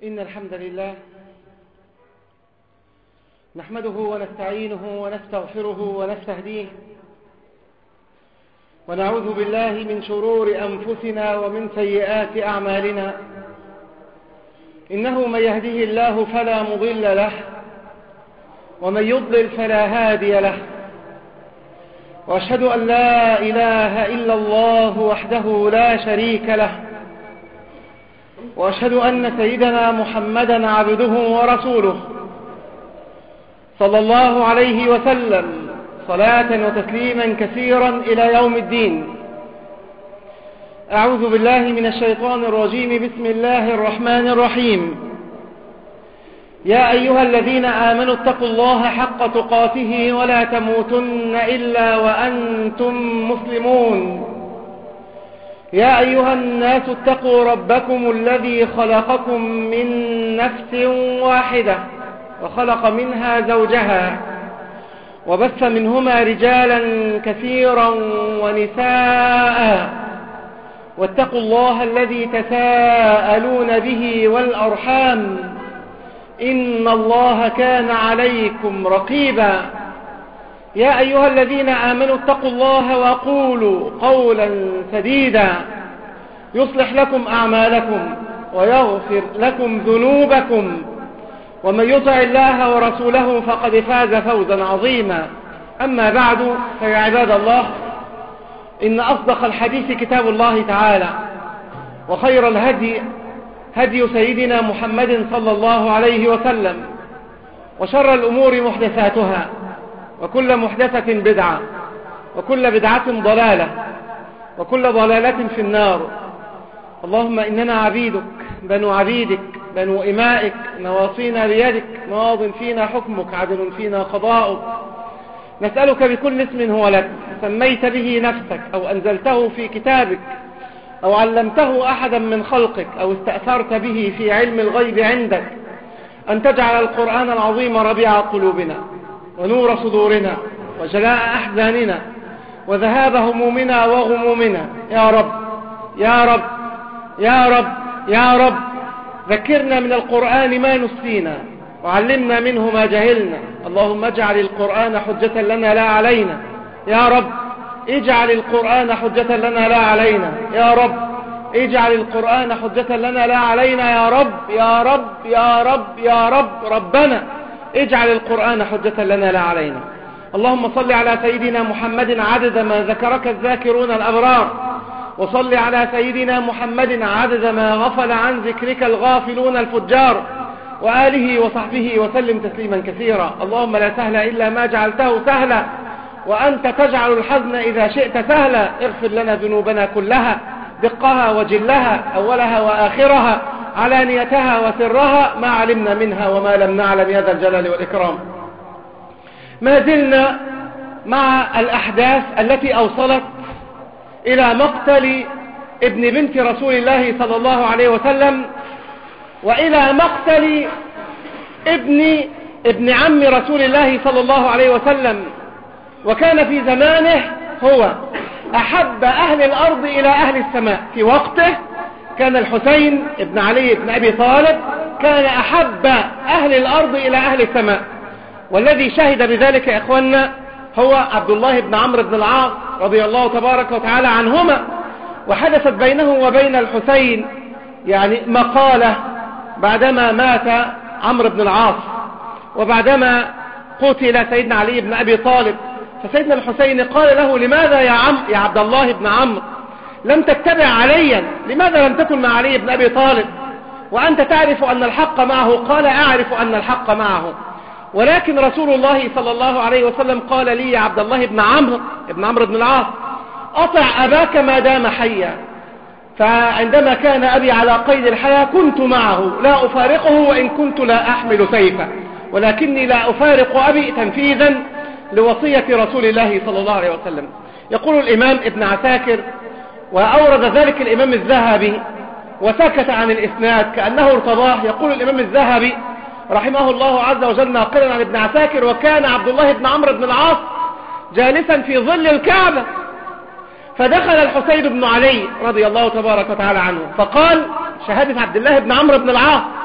إن الحمد لله نحمده ونستعينه ونستغفره ونستهديه ونعوذ بالله من شرور أنفسنا ومن سيئات أعمالنا إنه من يهده الله فلا مضل له ومن يضلل فلا هادي له وأشهد أن لا إله إلا الله وحده لا شريك له وأشهد أن سيدنا محمدا عبده ورسوله صلى الله عليه وسلم صلاة وتسليما كثيرا إلى يوم الدين أعوذ بالله من الشيطان الرجيم بسم الله الرحمن الرحيم يا أيها الذين آمنوا اتقوا الله حق تقاته ولا تموتن إلا وأنتم مسلمون يا أيها الناس اتقوا ربكم الذي خلقكم من نفس واحدة وخلق منها زوجها وبث منهما رجالا كثيرا ونساء واتقوا الله الذي تساءلون به والأرحام إن الله كان عليكم رقيبا يا أيها الذين آمنوا اتقوا الله وقولوا قولا سديدا يصلح لكم أعمالكم ويغفر لكم ذنوبكم ومن يطع الله ورسوله فقد فاز فوزا عظيما أما بعد فيا عباد الله إن أصدق الحديث كتاب الله تعالى وخير الهدي هدي سيدنا محمد صلى الله عليه وسلم وشر الأمور محدثاتها وكل محدثة بدعة وكل بدعة ضلالة وكل ضلالة في النار اللهم إننا عبيدك بنو عبيدك بنو إمائك نواصينا بيدك ماض فينا حكمك عدل فينا قضاؤك نسألك بكل اسم هو لك سميت به نفسك أو أنزلته في كتابك أو علمته أحدا من خلقك أو استأثرت به في علم الغيب عندك أن تجعل القرآن العظيم ربيع قلوبنا ونور صدورنا وجلاء أحزاننا وذهاب همومنا وغمومنا يا رب يا رب يا رب يا رب ذكرنا من القرآن ما نسينا وعلمنا منه ما جهلنا اللهم اجعل القرآن حجة لنا لا علينا يا رب اجعل القرآن حجة لنا لا علينا يا رب اجعل القرآن حجة لنا لا علينا يا رب يا رب يا رب يا رب ربنا اجعل القرآن حجة لنا لا علينا اللهم صل على سيدنا محمد عدد ما ذكرك الذاكرون الأبرار وصل على سيدنا محمد عدد ما غفل عن ذكرك الغافلون الفجار وآله وصحبه وسلم تسليما كثيرا اللهم لا سهل إلا ما جعلته سهلا وأنت تجعل الحزن إذا شئت سهلا اغفر لنا ذنوبنا كلها دقها وجلها أولها وآخرها علانيتها وسرها ما علمنا منها وما لم نعلم يا ذا الجلال والإكرام ما زلنا مع الأحداث التي أوصلت إلى مقتل ابن بنت رسول الله صلى الله عليه وسلم وإلى مقتل ابن ابن عم رسول الله صلى الله عليه وسلم وكان في زمانه هو أحب أهل الأرض إلى أهل السماء في وقته كان الحسين ابن علي بن أبي طالب كان أحب أهل الأرض إلى أهل السماء والذي شهد بذلك يا إخوانا هو عبد الله بن عمرو بن العاص رضي الله تبارك وتعالى عنهما وحدثت بينه وبين الحسين يعني مقالة بعدما مات عمرو بن العاص وبعدما قتل سيدنا علي بن أبي طالب فسيدنا الحسين قال له لماذا يا عم يا عبد الله بن عمرو لم تتبع عليا لماذا لم تكن مع علي بن أبي طالب وأنت تعرف أن الحق معه قال أعرف أن الحق معه ولكن رسول الله صلى الله عليه وسلم قال لي يا عبد الله بن عمرو بن عمرو بن العاص أطع أباك ما دام حيا فعندما كان أبي على قيد الحياة كنت معه لا أفارقه وإن كنت لا أحمل سيفا ولكني لا أفارق أبي تنفيذا لوصية رسول الله صلى الله عليه وسلم يقول الإمام ابن عساكر وأورد ذلك الإمام الذهبي وسكت عن الإسناد كأنه ارتضاه يقول الإمام الذهبي رحمه الله عز وجل ناقلا عن ابن عساكر وكان عبد الله بن عمرو بن العاص جالسا في ظل الكعبة فدخل الحسين بن علي رضي الله تبارك وتعالى عنه فقال شهادة عبد الله بن عمرو بن العاص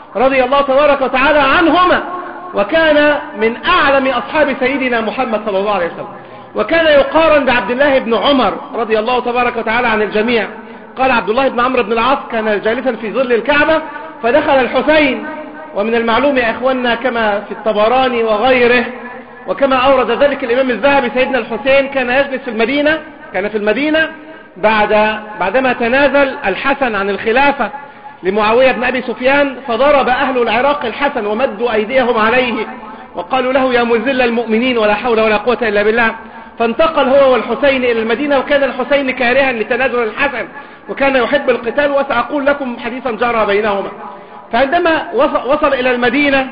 رضي الله تبارك وتعالى عنهما وكان من أعلم أصحاب سيدنا محمد صلى الله عليه وسلم وكان يقارن بعبد الله بن عمر رضي الله تبارك وتعالى عن الجميع قال عبد الله بن عمرو بن العاص كان جالسا في ظل الكعبة فدخل الحسين ومن المعلوم يا إخواننا كما في الطبراني وغيره وكما أورد ذلك الإمام الذهبي سيدنا الحسين كان يجلس في المدينة كان في المدينة بعد بعدما تنازل الحسن عن الخلافة لمعاوية بن أبي سفيان فضرب أهل العراق الحسن ومدوا أيديهم عليه وقالوا له يا مذل المؤمنين ولا حول ولا قوة إلا بالله فانتقل هو والحسين إلى المدينة وكان الحسين كارها لتنازل الحسن وكان يحب القتال وسأقول لكم حديثا جرى بينهما فعندما وصل إلى المدينة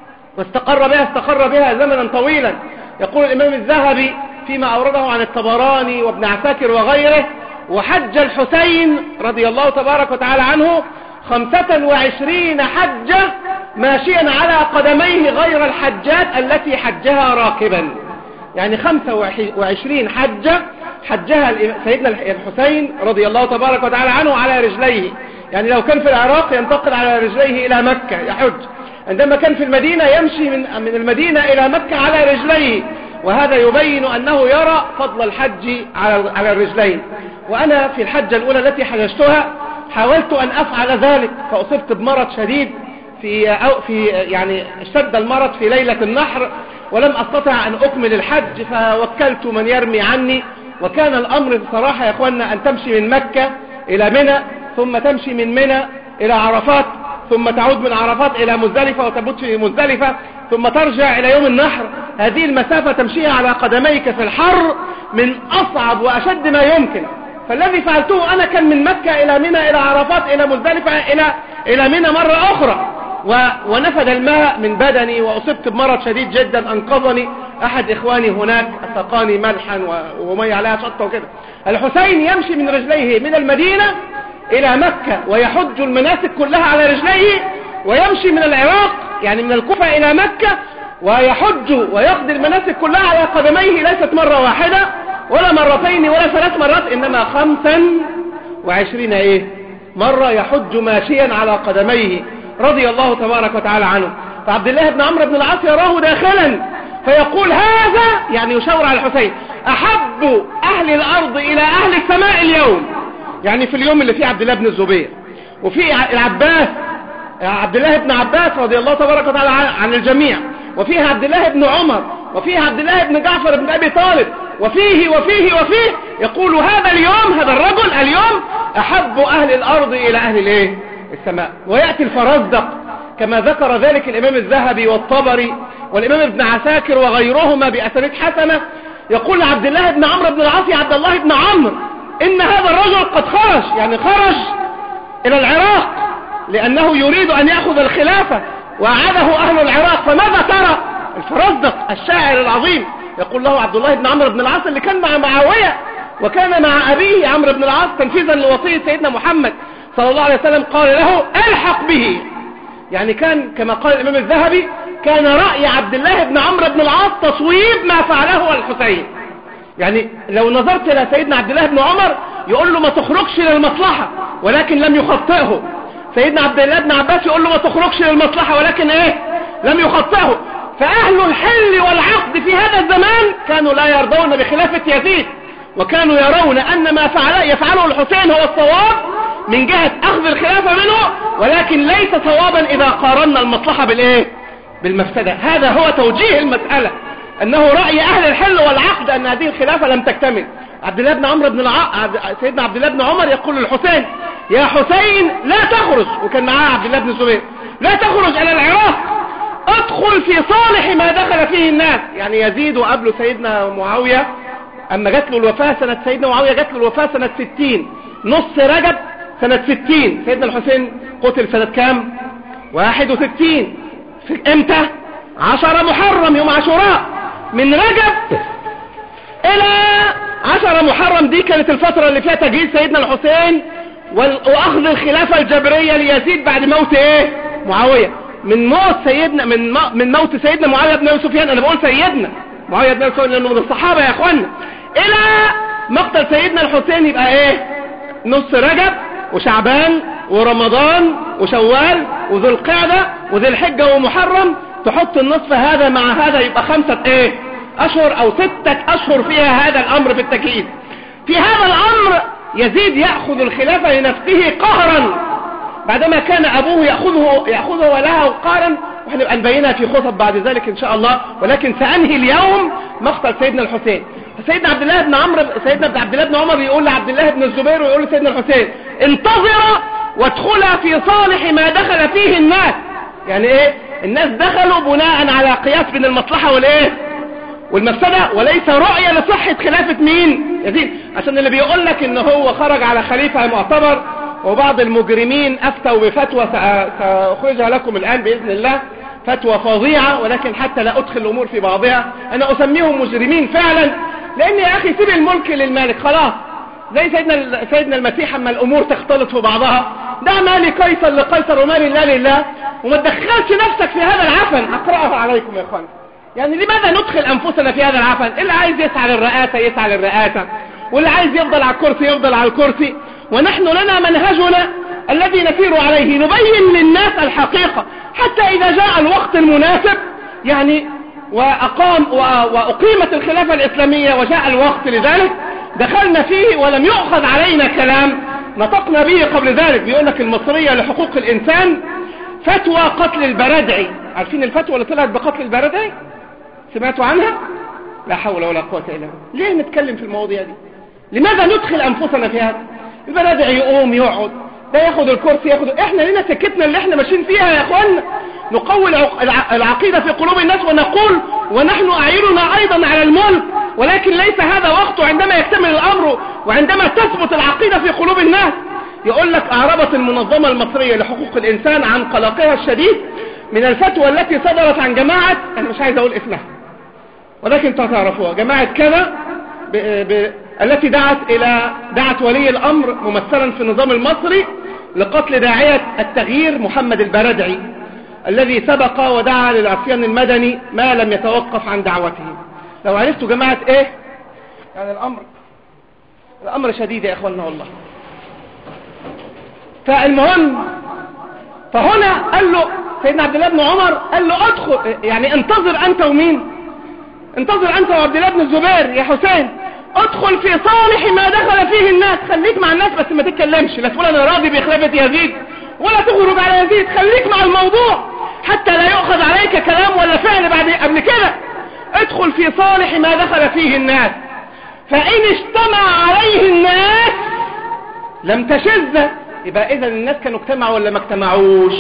واستقر بها استقر بها زمنا طويلا يقول الإمام الذهبي فيما أورده عن الطبراني وابن عساكر وغيره وحج الحسين رضي الله تبارك وتعالى عنه خمسة وعشرين حجة ماشيا على قدميه غير الحجات التي حجها راكبا يعني خمسة وعشرين حجة حجها سيدنا الحسين رضي الله تبارك وتعالى عنه على رجليه يعني لو كان في العراق ينتقل على رجليه إلى مكة يحج عندما كان في المدينة يمشي من, من المدينة إلى مكة على رجليه وهذا يبين أنه يرى فضل الحج على على الرجلين وأنا في الحجة الأولى التي حججتها حاولت أن أفعل ذلك فأصبت بمرض شديد في أو في يعني اشتد المرض في ليلة النحر ولم أستطع أن أكمل الحج فوكلت من يرمي عني وكان الأمر بصراحة يا أخوانا أن تمشي من مكة إلى منى ثم تمشي من منى إلى عرفات ثم تعود من عرفات إلى مزدلفة وتبت في مزدلفة ثم ترجع إلى يوم النحر هذه المسافة تمشيها على قدميك في الحر من أصعب وأشد ما يمكن فالذي فعلته أنا كان من مكة إلى منى إلى عرفات إلى مزدلفة إلى إلى منى مرة أخرى و... ونفد الماء من بدني وأصبت بمرض شديد جدا أنقذني أحد إخواني هناك أسقاني ملحا و... ومي عليها شطة وكده الحسين يمشي من رجليه من المدينة إلى مكة ويحج المناسك كلها على رجليه ويمشي من العراق يعني من الكوفة إلى مكة ويحج ويقضي المناسك كلها على قدميه ليست مرة واحدة ولا مرتين ولا ثلاث مرات إنما خمسا وعشرين إيه مرة يحج ماشيا على قدميه رضي الله تبارك وتعالى عنه فعبد الله بن عمرو بن العاص يراه داخلا فيقول هذا يعني يشاور على الحسين أحب أهل الأرض إلى أهل السماء اليوم يعني في اليوم اللي فيه عبد الله بن الزبير وفي العباس عبد الله بن عباس رضي الله تبارك وتعالى عن الجميع وفيها عبد الله بن عمر وفيها عبد الله بن جعفر بن أبي طالب وفيه وفيه وفيه يقول هذا اليوم هذا الرجل اليوم أحب أهل الأرض إلى أهل الايه السماء ويأتي الفرزدق كما ذكر ذلك الإمام الذهبي والطبري والإمام ابن عساكر وغيرهما بأسانيد حسنة يقول عبد الله بن عمرو بن العاص عبد الله بن عمرو إن هذا الرجل قد خرج يعني خرج إلى العراق لأنه يريد أن يأخذ الخلافة وأعاده أهل العراق فماذا ترى الفرزدق الشاعر العظيم يقول له عبد الله بن عمرو بن العاص اللي كان مع معاوية وكان مع أبيه عمرو بن العاص تنفيذا لوصية سيدنا محمد صلى الله عليه وسلم قال له الحق به يعني كان كما قال الإمام الذهبي كان رأي عبد الله بن عمرو بن العاص تصويب ما فعله الحسين يعني لو نظرت إلى سيدنا عبد الله بن عمر يقول له ما تخرجش للمصلحة ولكن لم يخطئه سيدنا عبد الله بن عباس يقول له ما تخرجش للمصلحة ولكن ايه لم يخطئه فأهل الحل والعقد في هذا الزمان كانوا لا يرضون بخلافة يزيد وكانوا يرون أن ما فعل يفعله الحسين هو الصواب من جهة أخذ الخلافة منه ولكن ليس صوابا إذا قارنا المصلحة بالإيه بالمفسدة هذا هو توجيه المسألة أنه رأي أهل الحل والعقد أن هذه الخلافة لم تكتمل عبد الله بن عمرو بن الع... سيدنا عبد الله بن عمر يقول للحسين يا حسين لا تخرج وكان معاه عبد الله بن الزبير لا تخرج إلى العراق ادخل في صالح ما دخل فيه الناس يعني يزيد وقبله سيدنا معاوية أما جات له الوفاة سنة سيدنا معاوية جات له الوفاة سنة 60 نص رجب سنة 60 سيدنا الحسين قتل سنة كام 61 في امتى 10 محرم يوم عاشوراء من رجب الى 10 محرم دي كانت الفترة اللي فيها تجهيز سيدنا الحسين واخذ الخلافة الجبرية ليزيد بعد موت ايه معاوية من موت سيدنا من من موت سيدنا معاوية بن ابي سفيان انا بقول سيدنا معاوية بن ابي سفيان لانه من الصحابة يا اخوانا الى مقتل سيدنا الحسين يبقى ايه نص رجب وشعبان ورمضان وشوال وذو القعدة وذي الحجة ومحرم تحط النصف هذا مع هذا يبقى خمسة ايه اشهر او ستة اشهر فيها هذا الامر في التكييف في هذا الامر يزيد يأخذ الخلافة لنفسه قهرا بعدما كان ابوه يأخذه, يأخذه ولها قهرا وهنبقى نبينها في خطب بعد ذلك ان شاء الله ولكن سأنهي اليوم مقتل سيدنا الحسين سيدنا عبد الله بن عمرو سيدنا عبد الله بن عمر يقول لعبد الله بن الزبير ويقول لسيدنا الحسين انتظر وادخلا في صالح ما دخل فيه الناس يعني ايه الناس دخلوا بناء على قياس بين المصلحة والايه والمفسدة وليس رؤية لصحة خلافة مين يزيد عشان اللي بيقول لك ان هو خرج على خليفة معتبر وبعض المجرمين افتوا بفتوى سأخرجها لكم الان بإذن الله فتوى فظيعة ولكن حتى لا ادخل الامور في بعضها انا اسميهم مجرمين فعلا لان يا اخي سيب الملك للمالك خلاص زي سيدنا سيدنا المسيح اما الامور تختلط في بعضها دع مالي قيصر لقيصر ومالي الله لله وما تدخلش نفسك في هذا العفن اقرأها عليكم يا اخوان يعني لماذا ندخل انفسنا في هذا العفن اللي عايز يسعى للرئاسة يسعى للرئاسة واللي عايز يفضل على الكرسي يفضل على الكرسي ونحن لنا منهجنا الذي نسير عليه نبين للناس الحقيقة حتى اذا جاء الوقت المناسب يعني وأقام وأقيمت الخلافة الإسلامية وجاء الوقت لذلك دخلنا فيه ولم يؤخذ علينا كلام نطقنا به قبل ذلك بيقول لك المصرية لحقوق الإنسان فتوى قتل البردعي عارفين الفتوى اللي طلعت بقتل البردعي سمعتوا عنها لا حول ولا قوة إلا بالله ليه نتكلم في المواضيع دي لماذا ندخل أنفسنا في هذا البردعي يقوم يقعد ده ياخد الكرسي ياخد احنا لنا سكتنا اللي احنا ماشيين فيها يا اخوانا نقوي العقيدة في قلوب الناس ونقول ونحن أعيننا أيضا على الملك ولكن ليس هذا وقته عندما يكتمل الأمر وعندما تثبت العقيدة في قلوب الناس يقول لك أعربت المنظمة المصرية لحقوق الإنسان عن قلقها الشديد من الفتوى التي صدرت عن جماعة أنا مش عايز أقول اسمها ولكن تعرفوها جماعة كذا ب... ب... التي دعت إلى دعت ولي الأمر ممثلا في النظام المصري لقتل داعية التغيير محمد البردعي الذي سبق ودعا للعصيان المدني ما لم يتوقف عن دعوته لو عرفتوا جماعة ايه يعني الامر الامر شديد يا اخواننا والله فالمهم فهنا قال له سيدنا عبد الله بن عمر قال له ادخل يعني انتظر انت ومين انتظر انت وعبد الله بن الزبير يا حسين ادخل في صالح ما دخل فيه الناس خليك مع الناس بس ما تتكلمش لا تقول انا راضي بخلافة يزيد ولا تغرب على يزيد خليك مع الموضوع حتى لا يؤخذ عليك كلام ولا فعل بعد قبل كده ادخل في صالح ما دخل فيه الناس فإن اجتمع عليه الناس لم تشذ يبقى إذا الناس كانوا اجتمعوا ولا ما اجتمعوش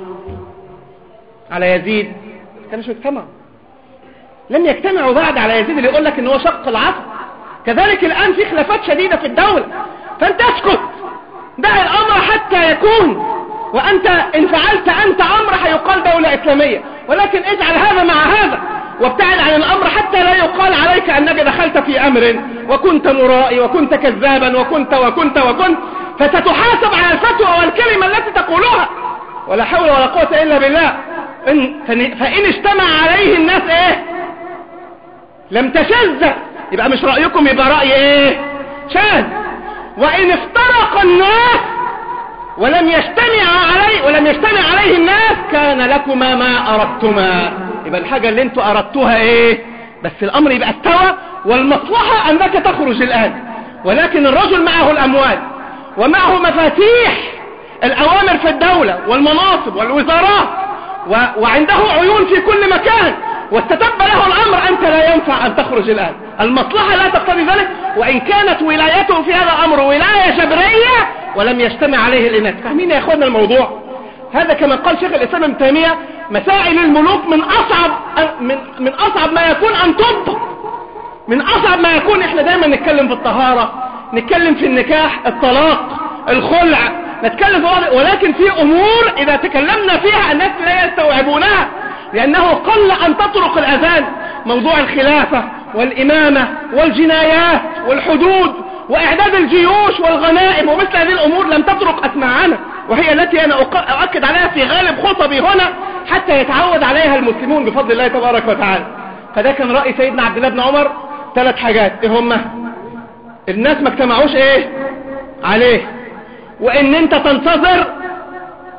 على يزيد كانوا اجتمعوا لم يجتمعوا بعد على يزيد اللي يقول لك ان هو شق العصر كذلك الآن في خلافات شديدة في الدولة فانت اسكت دع الأمر حتى يكون وأنت إن فعلت أنت أمر هيقال دولة إسلامية ولكن اجعل هذا مع هذا وابتعد عن الأمر حتى لا يقال عليك أنك دخلت في أمر وكنت مرائي وكنت كذابا وكنت وكنت وكنت فستحاسب على الفتوى والكلمة التي تقولها ولا حول ولا قوة إلا بالله إن فإن اجتمع عليه الناس إيه لم تشذ يبقى مش رأيكم يبقى رأي إيه شاذ وإن افترق الناس ولم يجتمع عليه ولم يجتمع عليه الناس كان لكما ما أردتما يبقى الحاجة اللي انتوا أردتوها ايه بس الأمر يبقى استوى والمصلحة أنك تخرج الآن ولكن الرجل معه الأموال ومعه مفاتيح الأوامر في الدولة والمناصب والوزارات و... وعنده عيون في كل مكان واستتب له الأمر أنت لا ينفع أن تخرج الآن المصلحة لا تقتضي ذلك وإن كانت ولايته في هذا الأمر ولاية جبرية ولم يجتمع عليه الإناث فاهمين يا إخواننا الموضوع هذا كما قال شيخ الإسلام ابن تيمية مسائل الملوك من أصعب من, من أصعب ما يكون أن تطبق من أصعب ما يكون إحنا دايما نتكلم في الطهارة نتكلم في النكاح الطلاق الخلع نتكلم في ولكن في أمور إذا تكلمنا فيها الناس لا يستوعبونها لأنه قل أن تطرق الأذان موضوع الخلافة والإمامة والجنايات والحدود وإعداد الجيوش والغنائم ومثل هذه الأمور لم تطرق أسماعنا وهي التي أنا أؤكد عليها في غالب خطبي هنا حتى يتعود عليها المسلمون بفضل الله تبارك وتعالى فده كان رأي سيدنا عبد الله بن عمر ثلاث حاجات ايه هما الناس ما اجتمعوش ايه عليه وان انت تنتظر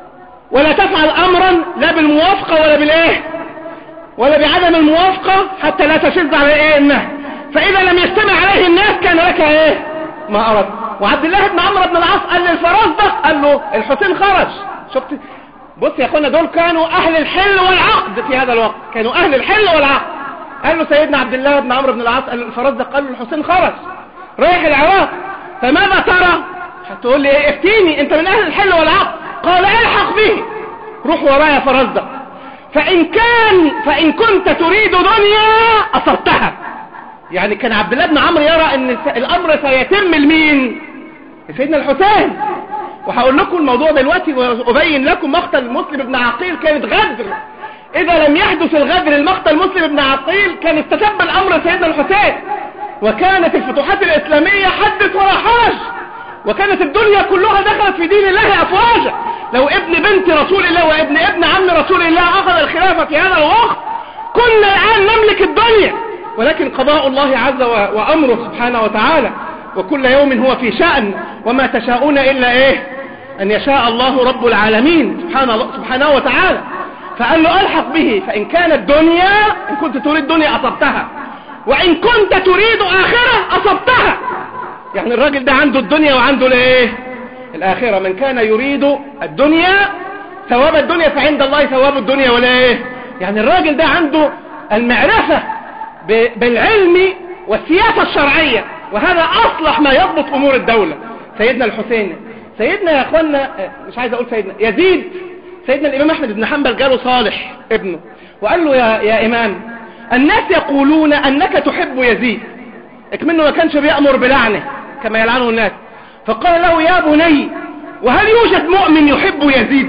ولا تفعل امرا لا بالموافقة ولا بالايه ولا بعدم الموافقة حتى لا تشد على ايه النهي فاذا لم يستمع عليه الناس كان لك ايه ما ارد وعبد الله بن عمرو بن العاص قال للفرزدق قال له الحسين خرج شفت بص يا اخوانا دول كانوا اهل الحل والعقد في هذا الوقت كانوا اهل الحل والعقد قال له سيدنا عبد الله بن عمرو بن العاص قال له الفرزدق قال له الحسين خرج رايح العراق فماذا ترى هتقول لي ايه افتيني انت من اهل الحل والعقد قال الحق به روح ورايا فرزدق فان كان فان كنت تريد دنيا اصبتها يعني كان عبد الله بن عمرو يرى ان الامر سيتم لمين سيدنا الحسين وهقول لكم الموضوع دلوقتي وابين لكم مقتل مسلم بن عقيل كانت غدر اذا لم يحدث الغدر المقتل مسلم بن عقيل كان استتب الامر سيدنا الحسين وكانت الفتوحات الاسلامية حدث ولا حرج وكانت الدنيا كلها دخلت في دين الله افواجا لو ابن بنت رسول الله وابن ابن عم رسول الله اخذ الخلافة في هذا الوقت كنا الان نملك الدنيا ولكن قضاء الله عز وامره سبحانه وتعالى وكل يوم هو في شأن وما تشاءون إلا إيه أن يشاء الله رب العالمين سبحانه, الله سبحانه وتعالى فقال له ألحق به فإن كانت دنيا إن كنت تريد دنيا أصبتها وإن كنت تريد آخرة أصبتها يعني الراجل ده عنده الدنيا وعنده الايه الآخرة من كان يريد الدنيا ثواب الدنيا فعند الله ثواب الدنيا ولا ايه يعني الراجل ده عنده المعرفة بالعلم والسياسة الشرعية وهذا أصلح ما يضبط أمور الدولة سيدنا الحسين سيدنا يا أخوانا مش عايز أقول سيدنا يزيد سيدنا الإمام أحمد بن حنبل جاله صالح ابنه وقال له يا, يا إمام الناس يقولون أنك تحب يزيد اكمنه ما كانش بيأمر بلعنه كما يلعنه الناس فقال له يا بني وهل يوجد مؤمن يحب يزيد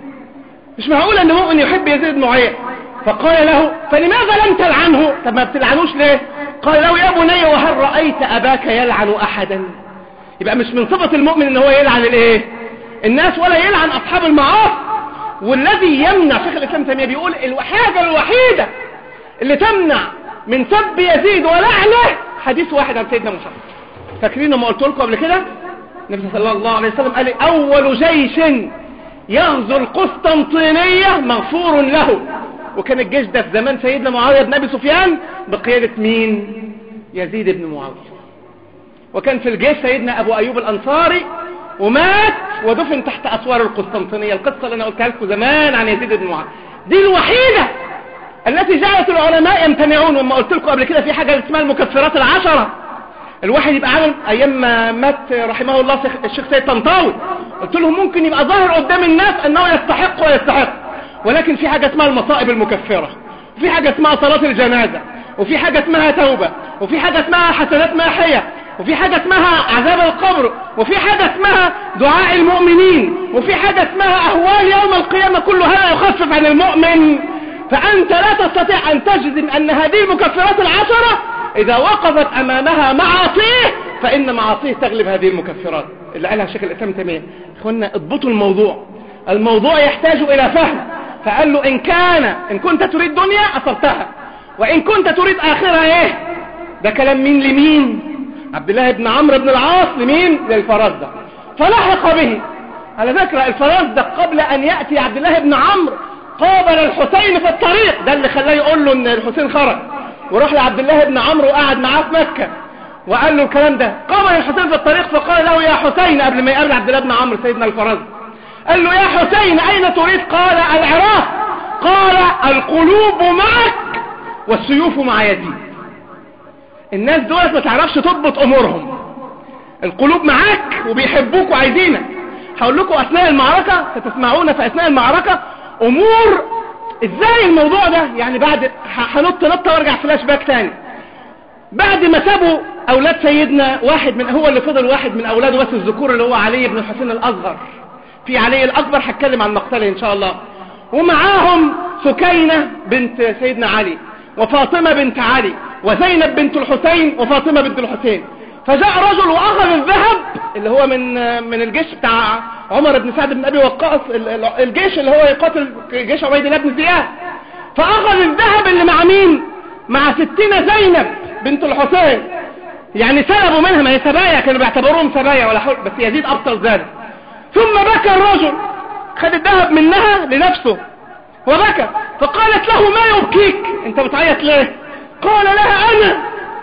مش معقول أن مؤمن يحب يزيد بن معين فقال له فلماذا لم تلعنه طب ما بتلعنوش ليه قال له يا بني وهل رأيت أباك يلعن أحدا يبقى مش من صفة المؤمن ان هو يلعن الايه الناس ولا يلعن أصحاب المعاصي والذي يمنع شيخ الإسلام تيمية بيقول الحاجة الوحيدة اللي تمنع من سب يزيد ولعنه حديث واحد عن سيدنا موسى فاكرين ما قلت لكم قبل كده النبي صلى الله عليه وسلم قال أول جيش يغزو القسطنطينية مغفور له وكان الجيش ده في زمان سيدنا معاوية بن أبي سفيان بقيادة مين يزيد بن معاوية وكان في الجيش سيدنا أبو أيوب الأنصاري ومات ودفن تحت أسوار القسطنطينية القصة اللي أنا قلتها لكم زمان عن يزيد بن معاوية دي الوحيدة التي جعلت العلماء يمتنعون وما قلت لكم قبل كده في حاجة اسمها المكفرات العشرة الواحد يبقى عامل ايام ما مات رحمه الله الشيخ سيد طنطاوي قلت لهم ممكن يبقى ظاهر قدام الناس انه يستحق ويستحق ولكن في حاجة اسمها المصائب المكفرة وفي حاجة اسمها صلاة الجنازة وفي حاجة اسمها توبة وفي حاجة اسمها حسنات ماحية وفي حاجة اسمها عذاب القبر وفي حاجة اسمها دعاء المؤمنين وفي حاجة اسمها أهوال يوم القيامة كل هذا يخفف عن المؤمن فأنت لا تستطيع أن تجزم أن هذه المكفرات العشرة إذا وقفت أمامها معاصيه فإن معاصيه تغلب هذه المكفرات اللي قالها الشيخ الإسلام تيمية إخوانا اضبطوا الموضوع الموضوع يحتاج إلى فهم فقال له إن كان إن كنت تريد دنيا أصبتها وإن كنت تريد آخرة إيه ده كلام مين لمين عبد الله بن عمرو بن العاص لمين للفرزدق فلحق به على ذكر الفرزدق قبل أن يأتي عبد الله بن عمرو قابل الحسين في الطريق ده اللي خلاه يقول له ان الحسين خرج وراح لعبد الله بن عمرو وقعد معاه في مكة وقال له الكلام ده قابل الحسين في الطريق فقال له يا حسين قبل ما يقابل عبد الله بن عمرو سيدنا الفرزدق قال له يا حسين أين تريد قال العراق قال القلوب معك والسيوف مع يزيد الناس دولت ما تعرفش تضبط أمورهم القلوب معاك وبيحبوك وعايزينك هقول لكم أثناء المعركة ستسمعون في أثناء المعركة أمور ازاي الموضوع ده يعني بعد هنط نطة وارجع فلاش باك تاني بعد ما سابوا أولاد سيدنا واحد من هو اللي فضل واحد من أولاده بس الذكور اللي هو علي بن الحسين الأصغر في علي الأكبر هتكلم عن مقتله إن شاء الله ومعاهم سكينة بنت سيدنا علي وفاطمة بنت علي وزينب بنت الحسين وفاطمة بنت الحسين فجاء رجل وأخذ الذهب اللي هو من من الجيش بتاع عمر بن سعد بن أبي وقاص الجيش اللي هو يقاتل جيش عبيد الله بن زياد فأخذ الذهب اللي مع مين مع ستنا زينب بنت الحسين يعني سلبوا منها ما هي سبايا كانوا بيعتبروهم سبايا ولا حول بس يزيد أبطل ذلك ثم بكى الرجل خد الذهب منها لنفسه وبكى فقالت له ما يبكيك انت بتعيط ليه قال لها انا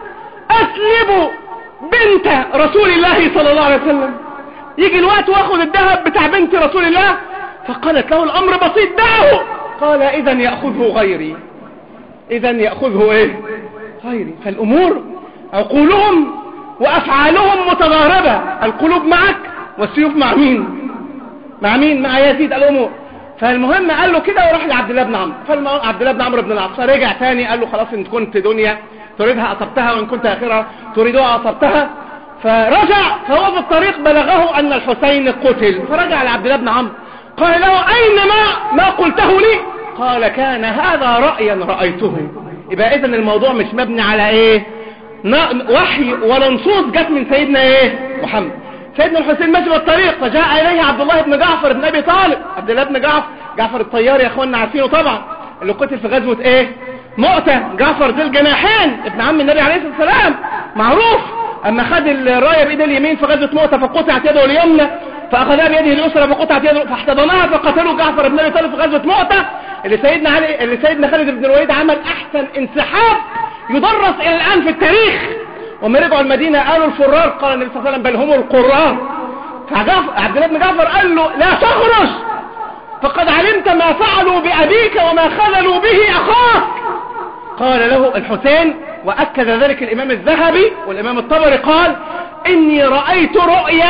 اسلب بنت رسول الله صلى الله عليه وسلم يجي الوقت واخد الذهب بتاع بنت رسول الله فقالت له الامر بسيط دعه قال اذا يأخذه غيري اذا يأخذه ايه غيري فالامور عقولهم وافعالهم متضاربة القلوب معك والسيوف مع مين مع مين مع يزيد الامور فالمهم قال له كده وراح لعبد الله بن عمرو فعبد الله بن عمرو بن العاص فرجع تاني قال له خلاص ان كنت دنيا تريدها اصبتها وان كنت اخرها تريدها اصبتها فرجع فهو في الطريق بلغه ان الحسين قتل فرجع لعبد الله بن عمرو قال له اين ما ما قلته لي قال كان هذا رأيا رأيته يبقى اذا الموضوع مش مبني على ايه وحي ولا نصوص جت من سيدنا ايه محمد سيدنا الحسين ماشي بالطريق فجاء اليه عبد الله بن جعفر بن ابي طالب عبد الله بن جعفر جعفر الطيار يا اخوانا عارفينه طبعا اللي قتل في غزوة ايه مؤتة جعفر ذي الجناحين ابن عم النبي عليه الصلاة والسلام معروف اما خد الراية بايد اليمين في غزوة مؤتة فقطعت يده اليمنى فاخذها بيده اليسرى فقطعت يده فاحتضنها فقتلوا جعفر بن ابي طالب في غزوة مؤتة اللي سيدنا علي اللي سيدنا خالد بن الوليد عمل احسن انسحاب يدرس الى الان في التاريخ وما رجعوا المدينة قالوا الفرار قال النبي صلى الله عليه وسلم بل هم القرار فعبد الله بن جعفر قال له لا تخرج فقد علمت ما فعلوا بأبيك وما خذلوا به أخاك قال له الحسين وأكد ذلك الإمام الذهبي والإمام الطبري قال إني رأيت رؤيا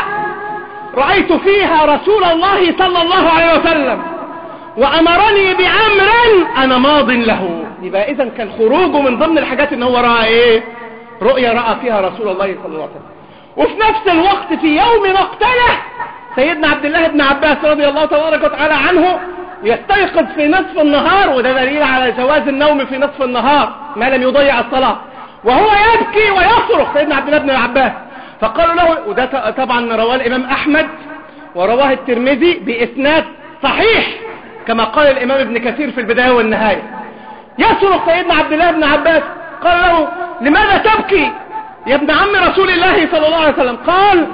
رأيت فيها رسول الله صلى الله عليه وسلم وأمرني بأمر أنا ماض له يبقى إذا كان خروجه من ضمن الحاجات إن هو رأى إيه رؤيا رأى فيها رسول الله صلى الله عليه وسلم وفي نفس الوقت في يوم مقتله سيدنا عبد الله بن عباس رضي الله تبارك وتعالى عنه يستيقظ في نصف النهار وده دليل على جواز النوم في نصف النهار ما لم يضيع الصلاة وهو يبكي ويصرخ سيدنا عبد الله بن عباس فقالوا له وده طبعا رواه الإمام أحمد ورواه الترمذي بإسناد صحيح كما قال الإمام ابن كثير في البداية والنهاية يصرخ سيدنا عبد الله بن عباس قال له لماذا تبكي يا ابن عم رسول الله صلى الله عليه وسلم قال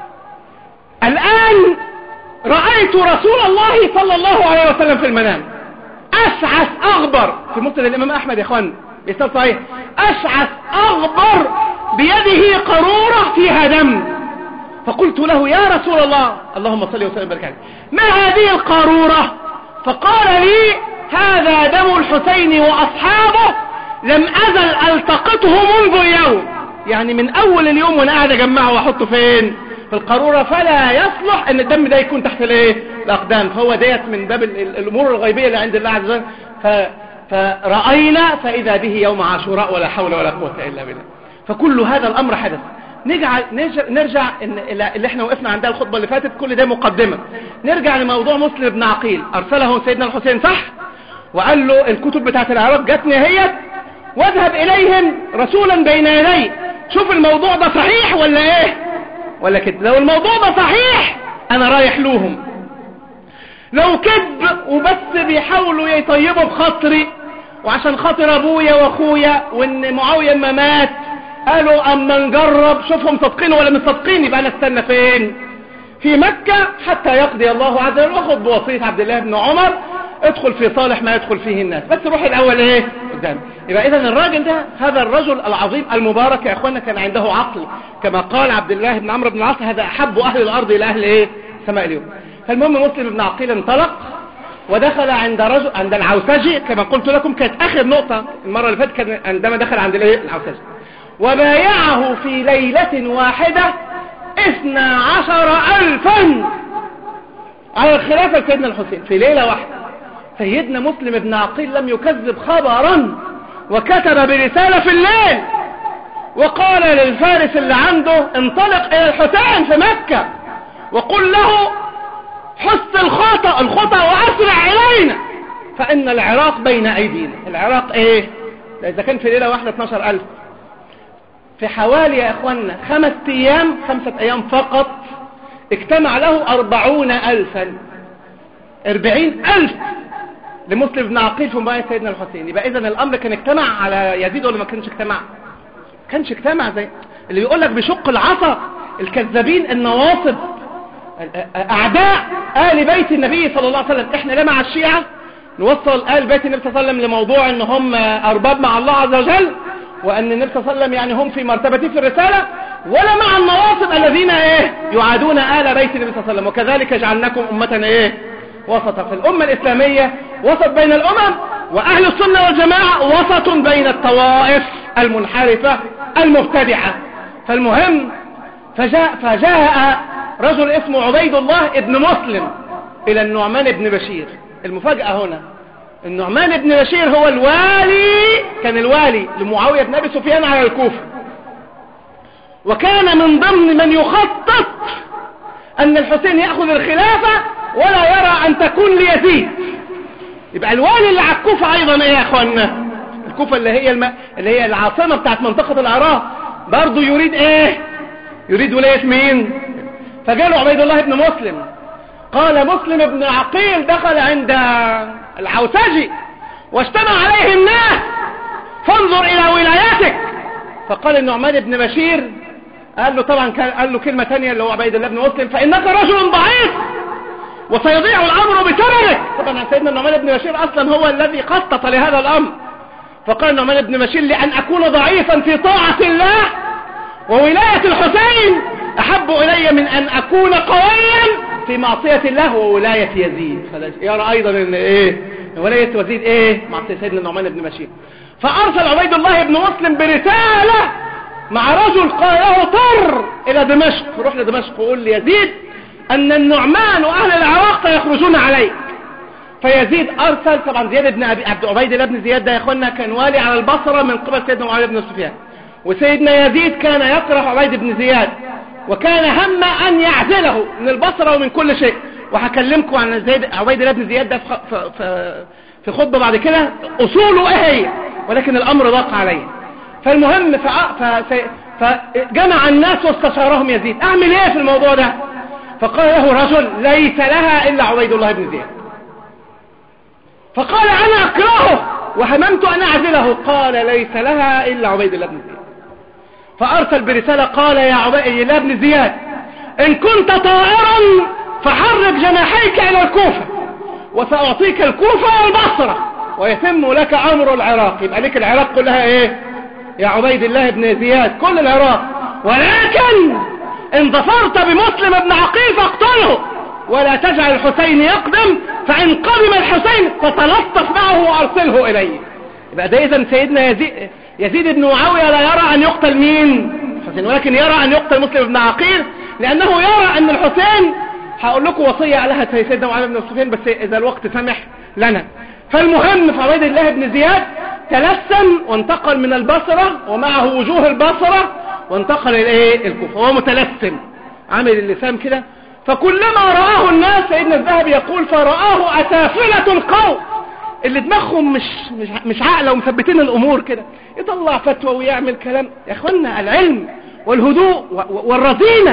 الآن رأيت رسول الله صلى الله عليه وسلم في المنام أشعث أغبر في مسند الإمام أحمد يا إخوان بيستاذ صحيح أشعث أغبر بيده قرورة فيها دم فقلت له يا رسول الله اللهم صل وسلم وبارك ما هذه القارورة فقال لي هذا دم الحسين وأصحابه لم أزل ألتقطه منذ اليوم يعني من أول اليوم وأنا قاعد أجمعه وأحطه فين في القارورة فلا يصلح ان الدم ده يكون تحت الايه الاقدام فهو ديت من باب الامور الغيبية اللي عند الله عز وجل ف... فرأينا فاذا به يوم عاشوراء ولا حول ولا قوة الا بالله فكل هذا الامر حدث نرجع نرجع إن اللي احنا وقفنا عندها الخطبة اللي فاتت كل ده مقدمة نرجع لموضوع مسلم بن عقيل ارسله سيدنا الحسين صح وقال له الكتب بتاعت العراق جاتني هي واذهب اليهم رسولا بين يدي شوف الموضوع ده صحيح ولا ايه ولا كده لو الموضوع ده صحيح انا رايح لهم لو كذب وبس بيحاولوا يطيبوا بخاطري وعشان خاطر ابويا واخويا وان معاويه اما مات قالوا اما نجرب شوفهم صادقين ولا مش صادقين يبقى انا استنى فين في مكة حتى يقضي الله عز وجل واخد بوصية عبد الله بن عمر ادخل في صالح ما يدخل فيه الناس بس روح الاول ايه قدام يبقى اذا الراجل ده هذا الرجل العظيم المبارك يا اخوانا كان عنده عقل كما قال عبد الله بن عمرو بن العاص هذا احب اهل الارض الى اهل ايه سماء اليوم فالمهم مسلم بن عقيل انطلق ودخل عند رجل عند العوسجي كما قلت لكم كانت اخر نقطة المرة اللي فاتت كان عندما دخل عند الايه العوسجي وبايعه في ليلة واحدة اثنى عشر الفا على الخلافة سيدنا الحسين في ليلة واحدة سيدنا مسلم بن عقيل لم يكذب خبرا وكتب برسالة في الليل وقال للفارس اللي عنده انطلق الى الحسين في مكة وقل له حس الخطأ الخطأ واسرع الينا فان العراق بين ايدينا العراق ايه اذا كان في ليلة واحدة 12 الف في حوالي يا اخوانا خمس ايام خمسة ايام فقط اجتمع له اربعون الفا اربعين الف لمسلم بن عقيل في مبايع سيدنا الحسين يبقى اذا الامر كان اجتمع على يزيد ولا ما كانش اجتمع كانش اجتمع زي اللي بيقول لك بشق العصا الكذابين النواصب اعداء ال بيت النبي صلى الله عليه وسلم احنا لا مع الشيعة نوصل ال بيت النبي صلى الله عليه وسلم لموضوع ان هم ارباب مع الله عز وجل وان النبي صلى الله عليه وسلم يعني هم في مرتبته في الرسالة ولا مع النواصب الذين ايه يعادون ال بيت النبي صلى الله عليه وسلم وكذلك جعلناكم امة ايه وسطا في الامة الاسلامية وسط بين الامم واهل السنة والجماعة وسط بين الطوائف المنحرفة المبتدعة فالمهم فجاء, فجاء رجل اسمه عبيد الله ابن مسلم الى النعمان بن بشير المفاجأة هنا النعمان بن بشير هو الوالي كان الوالي لمعاوية بن ابي سفيان على الكوفة وكان من ضمن من يخطط ان الحسين يأخذ الخلافة ولا يرى ان تكون ليزيد يبقى الوالي اللي على الكوفة ايضا ايه يا اخوانا الكوفة اللي هي الم... اللي هي العاصمة بتاعت منطقة العراق برضه يريد ايه يريد ولاية مين فجاله عبيد الله بن مسلم قال مسلم بن عقيل دخل عند العوسجي واجتمع عليه الناس فانظر الى ولايتك فقال النعمان بن بشير قال له طبعا قال له كلمة تانية اللي هو عبيد الله بن مسلم فانك رجل ضعيف وسيضيع الامر بسببك طبعا سيدنا النعمان بن بشير اصلا هو الذي خطط لهذا الامر فقال النعمان بن بشير لان اكون ضعيفا في طاعة الله وولاية الحسين احب الي من ان اكون قويا في معصية الله وولاية يزيد يرى ايضا ان ايه ولاية يزيد ايه معصية سيدنا النعمان بن بشير فارسل عبيد الله بن مسلم برسالة مع رجل قال له طر الى دمشق روح لدمشق وقول ليزيد ان النعمان واهل العراق سيخرجون عليك فيزيد ارسل طبعا زياد بن ابي عبد عبيد الله بن زياد ده يا اخوانا كان والي على البصره من قبل سيدنا معاويه بن سفيان وسيدنا يزيد كان يكره عبيد بن زياد وكان هم ان يعزله من البصره ومن كل شيء وهكلمكم عن زيد عبيد الله بن زياد ده في في في خطبه بعد كده اصوله ايه هي ولكن الامر ضاق عليه فالمهم فجمع الناس واستشارهم يزيد اعمل ايه في الموضوع ده فقال له رجل ليس لها الا عبيد الله بن زياد فقال انا اكرهه وهممت ان اعزله قال ليس لها الا عبيد الله بن زياد فارسل برسالة قال يا عبيد الله بن زياد ان كنت طائرا فحرك جناحيك الى الكوفة وسأعطيك الكوفة والبصرة ويتم لك امر العراق يبقى لك العراق كلها ايه يا عبيد الله بن زياد كل العراق ولكن ان ظفرت بمسلم بن عقيل فاقتله ولا تجعل الحسين يقدم فان قدم الحسين فتلطف معه وارسله اليه يبقى ده اذا سيدنا يزيد, يزيد بن معاوية لا يرى ان يقتل مين الحسين ولكن يرى ان يقتل مسلم بن عقيل لانه يرى ان الحسين هقول لكم وصية عليها سيدنا معاوية بن سفيان بس اذا الوقت سمح لنا فالمهم فعبيد الله بن زياد تلسم وانتقل من البصرة ومعه وجوه البصرة وانتقل الايه الكوفة هو متلسم عامل اللسان كده فكلما رآه الناس سيدنا الذهبي يقول فرآه أسافلة القوم اللي دماغهم مش مش مش عاقله ومثبتين الامور كده يطلع فتوى ويعمل كلام يا اخوانا العلم والهدوء والرزينه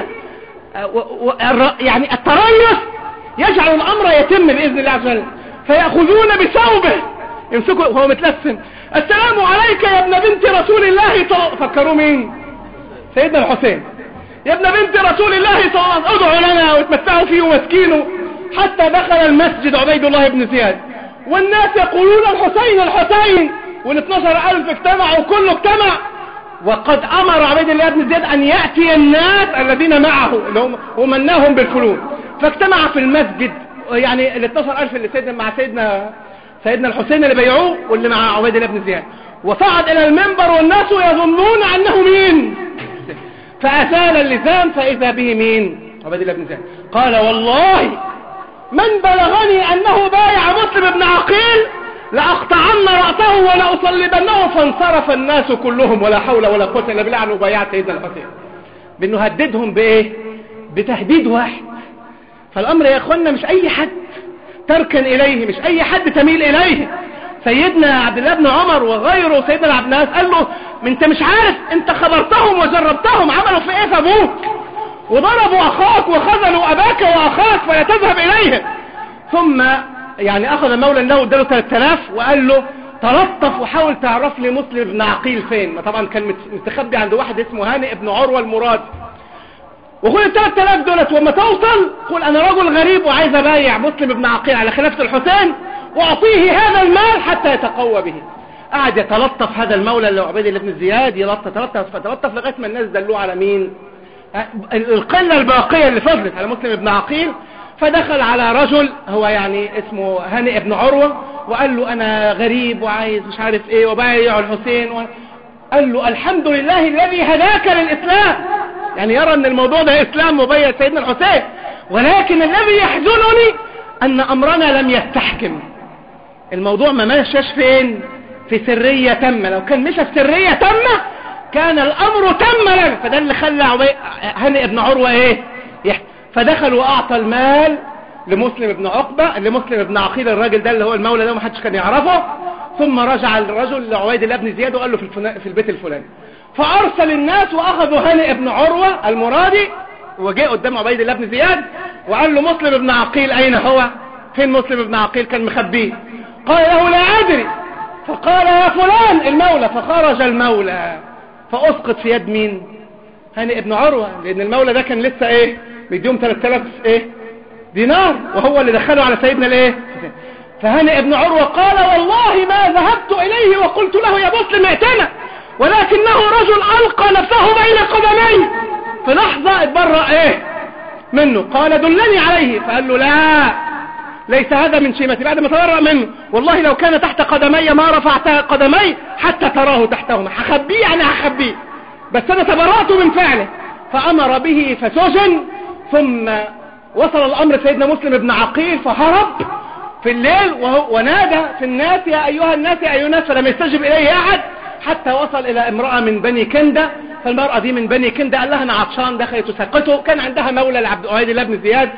يعني التريث يجعل الامر يتم باذن الله عز وجل فياخذون بثوبه يمسكوا وهو متلسم السلام عليك يا ابن بنت رسول الله فكروا مين سيدنا الحسين يا ابن بنت رسول الله صلى الله عليه وسلم ادعوا لنا وتمتعوا فيه ومسكينه حتى دخل المسجد عبيد الله بن زياد والناس يقولون الحسين الحسين وال 12000 اجتمعوا وكله اجتمع وقد امر عبيد الله بن زياد ان ياتي الناس الذين معه اللي هم ومناهم بالفلوس فاجتمع في المسجد يعني ال 12000 اللي سيدنا مع سيدنا سيدنا الحسين اللي بيعوه واللي مع عبيد الله بن زياد وصعد الى المنبر والناس يظنون انه مين فاسال اللسان فاذا به مين عبيد الله بن زياد قال والله من بلغني انه بايع مسلم بن عقيل لأقطعن رأسه ولأصلبنه فانصرف الناس كلهم ولا حول ولا قوة إلا بالله عن مبايعة سيدنا الحسين بأنه هددهم بإيه بتهديد واحد فالأمر يا أخوانا مش أي حد تركن إليه مش أي حد تميل إليه سيدنا عبد الله بن عمر وغيره سيدنا عبد الناس قال له انت مش عارف انت خبرتهم وجربتهم عملوا في ايه في ابوك وضربوا اخاك وخذلوا اباك واخاك فلا تذهب اليهم ثم يعني اخذ مولا له اداله 3000 وقال له تلطف وحاول تعرف لي مسلم بن عقيل فين ما طبعا كان مستخبي عند واحد اسمه هانئ بن عروة المراد وخد ال 3000 دولت وما توصل قول انا رجل غريب وعايز ابايع مسلم ابن عقيل على خلافة الحسين واعطيه هذا المال حتى يتقوى به قعد يتلطف هذا المولى اللي هو عبيد الله بن زياد يلطف يتلطف فتلطف لغايه ما الناس دلوه على مين القله الباقيه اللي فضلت على مسلم ابن عقيل فدخل على رجل هو يعني اسمه هانئ ابن عروة وقال له انا غريب وعايز مش عارف ايه وبايع الحسين و... قال له الحمد لله الذي هداك للاسلام يعني يرى ان الموضوع ده اسلام مبين سيدنا الحسين ولكن الذي يحزنني ان امرنا لم يستحكم الموضوع ما ماشاش فين في سرية تامة لو كان مشى في سرية تامة كان الامر تم لنا فده اللي خلى عبي... هانئ ابن عروة ايه يحكي فدخل واعطى المال لمسلم ابن عقبة لمسلم ابن عقيل الراجل ده اللي هو المولى ده محدش كان يعرفه ثم رجع الرجل لعبيد الله بن زياد وقال له في, الفنا... في البيت الفلاني فارسل الناس واخذوا هانئ ابن عروة المرادي وجاء قدام عبيد الله بن زياد وقال له مسلم ابن عقيل اين هو فين مسلم ابن عقيل كان مخبيه قال له لا ادري فقال يا فلان المولى فخرج المولى فاسقط في يد مين هانئ ابن عروة لان المولى ده كان لسه ايه بيديهم 3000 ايه دينار وهو اللي دخله على سيدنا الايه فهانئ ابن عروة قال والله ما ذهبت اليه وقلت له يا مسلم ائتنا ولكنه رجل القى نفسه بين قدمي في لحظة اتبرأ ايه منه قال دلني عليه فقال له لا ليس هذا من شيمتي بعد ما تبرأ منه والله لو كان تحت قدمي ما رفعت قدمي حتى تراه تحتهما هخبيه يعني هخبيه بس انا تبرأت من فعله فامر به فسجن ثم وصل الامر سيدنا مسلم بن عقيل فهرب في الليل ونادى في الناس يا ايها الناس يا ايها الناس فلم يستجب اليه احد حتى وصل الى امرأة من بني كندة فالمرأة دي من بني كندة قال لها انا عطشان دخلت تسقطه كان عندها مولى لعبد عبيد الله بن زياد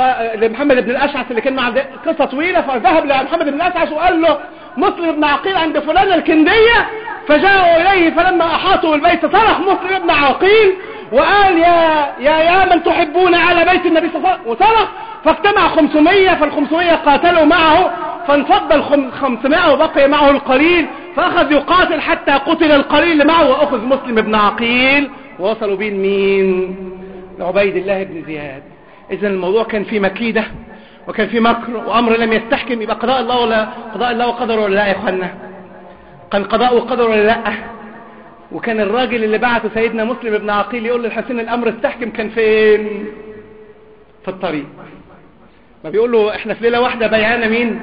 لمحمد بن الاشعث اللي كان مع قصة طويلة فذهب لمحمد بن الاشعث وقال له مسلم بن عقيل عند فلان الكندية فجاءوا اليه فلما احاطوا بالبيت صرخ مسلم بن عقيل وقال يا يا يا من تحبون على بيت النبي صلى الله عليه وسلم وصرخ فاجتمع 500 فال500 قاتلوا معه فانفض ال500 وبقي معه القليل فاخذ يقاتل حتى قتل القليل اللي معه واخذ مسلم بن عقيل ووصلوا بين مين لعبيد الله بن زياد اذا الموضوع كان فيه مكيدة وكان فيه مكر وامر لم يستحكم يبقى قضاء الله ولا قضاء الله وقدره ولا لا يا اخوانا كان قضاء وقدر ولا لا وكان الراجل اللي بعته سيدنا مسلم ابن عقيل يقول للحسين الامر استحكم كان فين في الطريق ما بيقول له احنا في ليلة واحدة بيعانا مين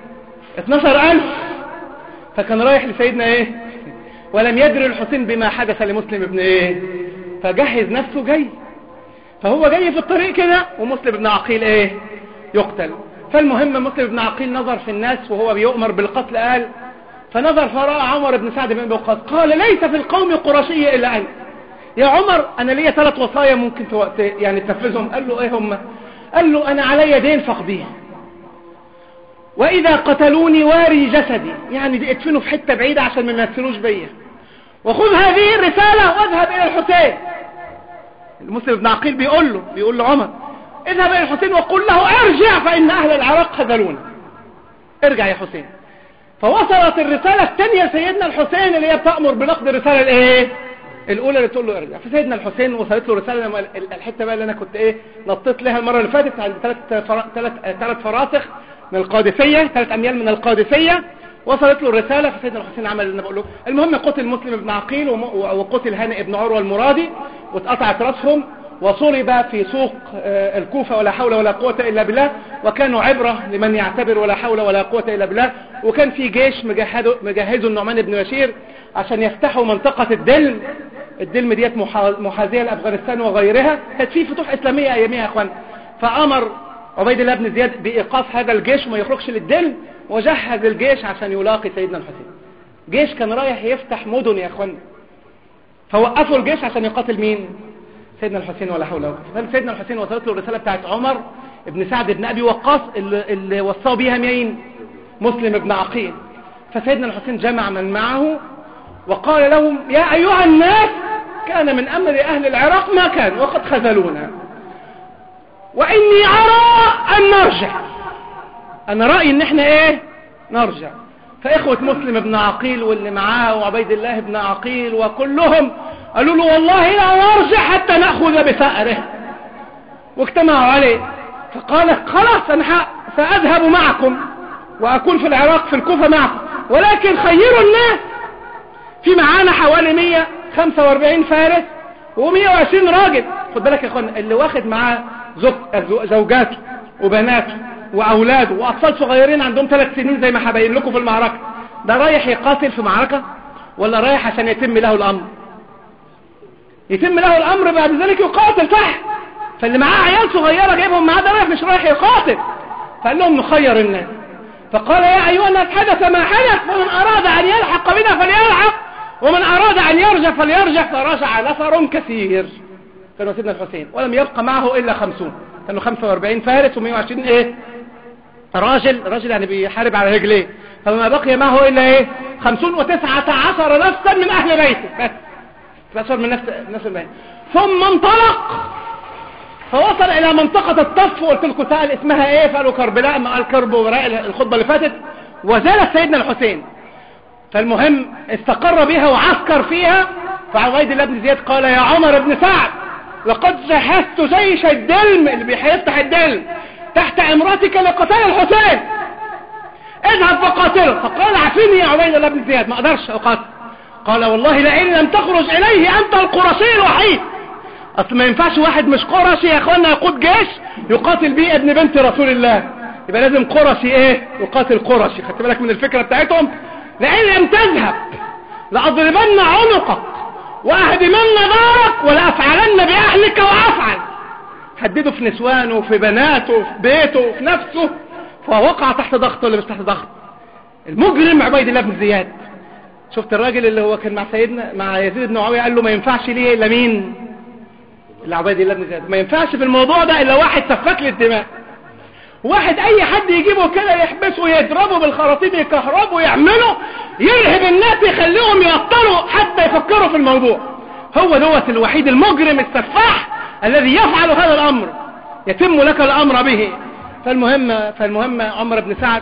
12000 فكان رايح لسيدنا ايه ولم يدري الحسين بما حدث لمسلم ابن ايه فجهز نفسه جاي فهو جاي في الطريق كده ومسلم ابن عقيل ايه يقتل فالمهم مسلم ابن عقيل نظر في الناس وهو بيؤمر بالقتل قال فنظر فرأى عمر بن سعد بن وقاص قال ليس في القوم قرشية إلا أنت يا عمر أنا ليا ثلاث وصايا ممكن يعني تنفذهم قال له إيه هم قال له أنا علي دين فاقضيه وإذا قتلوني واري جسدي يعني ادفنه في حتة بعيدة عشان ما يمثلوش بيا وخذ هذه الرسالة واذهب إلى الحسين المسلم ابن عقيل بيقول له بيقول له عمر اذهب إلى الحسين وقل له ارجع فإن أهل العراق خذلونا ارجع يا حسين فوصلت الرسالة الثانية سيدنا الحسين اللي هي بتأمر بنقد الرسالة الايه الاولى اللي تقول له ارجع فسيدنا الحسين وصلت له رسالة لما الحتة بقى اللي انا كنت ايه نطيت لها المرة اللي فاتت عند ثلاث ثلاث ثلاث فراسخ من القادسية ثلاث اميال من القادسية وصلت له الرسالة فسيدنا الحسين عمل اللي انا بقول له المهم قتل مسلم ابن عقيل وقتل هانئ ابن عروة المرادي واتقطعت راسهم وصلب في سوق الكوفة ولا حول ولا قوة إلا بالله وكانوا عبرة لمن يعتبر ولا حول ولا قوة إلا بالله وكان في جيش مجهزه النعمان بن بشير عشان يفتحوا منطقة الدلم الدلم ديت محاذية لأفغانستان وغيرها كانت في فتوح إسلامية أياميها يا أخوان فأمر عبيد الله بن زياد بإيقاف هذا الجيش وما يخرجش للدلم وجهز الجيش عشان يلاقي سيدنا الحسين جيش كان رايح يفتح مدن يا أخوان فوقفوا الجيش عشان يقاتل مين سيدنا الحسين ولا حول ولا قوه سيدنا الحسين وصلت له الرساله بتاعت عمر ابن سعد بن ابي وقاص اللي, اللي وصاه بيها مين مسلم ابن عقيل فسيدنا الحسين جمع من معه وقال لهم يا ايها الناس كان من امر اهل العراق ما كان وقد خذلونا واني ارى ان نرجع انا رايي ان احنا ايه نرجع فاخوه مسلم بن عقيل واللي معاه وعبيد الله بن عقيل وكلهم قالوا له والله لا نرجع حتى نأخذ بثأره واجتمعوا عليه فقال خلاص انا ساذهب معكم واكون في العراق في الكوفة معكم ولكن خيروا الناس في معانا حوالي 145 فارس و120 راجل خد بالك يا اخوان اللي واخد معاه زوجاته وبناته واولاده واطفال صغيرين عندهم ثلاث سنين زي ما هبين لكم في المعركة ده رايح يقاتل في معركة ولا رايح عشان يتم له الامر يتم له الامر بعد ذلك يقاتل صح فاللي معاه عيال صغيرة جايبهم معاه ده رايح مش رايح يقاتل فقال لهم نخير الناس فقال يا ايها الناس حدث ما حدث ومن اراد ان يلحق بنا فليلحق ومن اراد ان يرجع فليرجع فرجع نفر كثير كانوا سيدنا الحسين ولم يبقى معه الا خمسون كانوا 45 فارس و120 ايه راجل راجل يعني بيحارب على رجليه فما بقي معه الا ايه خمسون وتسعة عشر نفسا من اهل بيته بس بشر من نفس نفس البيت ثم انطلق فوصل الى منطقة الطف وقلت لكم سأل اسمها ايه فقالوا كربلاء ما قال كربلاء الخطبة اللي فاتت وزالت سيدنا الحسين فالمهم استقر بها وعسكر فيها فعبيد الله بن زياد قال يا عمر بن سعد لقد جهزت جيش الدلم اللي بيفتح الدلم تحت امرتك لقتال الحسين اذهب فقاتله فقال عفيني يا عبيد الله بن زياد ما اقدرش اقاتل قال والله لئن لم تخرج اليه انت القرشي الوحيد اصل ما ينفعش واحد مش قرشي يا اخوانا يقود جيش يقاتل بيه ابن بنت رسول الله يبقى لازم قرشي ايه يقاتل قرشي خدت بالك من الفكرة بتاعتهم لئن لم تذهب لأضربن عنقك وأهدمن دارك ولأفعلن بأهلك وأفعل هدده في نسوانه وفي بناته وفي بيته وفي نفسه فوقع تحت ضغط ولا مش تحت ضغط المجرم عبيد الله بن زياد شفت الراجل اللي هو كان مع سيدنا مع يزيد بن معاويه قال له ما ينفعش ليه الا مين الا عبيد الله بن زياد ما ينفعش في الموضوع ده الا واحد سفك لي الدماء واحد اي حد يجيبه كده يحبسه يضربه بالخراطيم يكهربه يعمله يرهب الناس يخليهم يبطلوا حتى يفكروا في الموضوع هو دوت الوحيد المجرم السفاح الذي يفعل هذا الامر يتم لك الامر به فالمهم فالمهم عمر بن سعد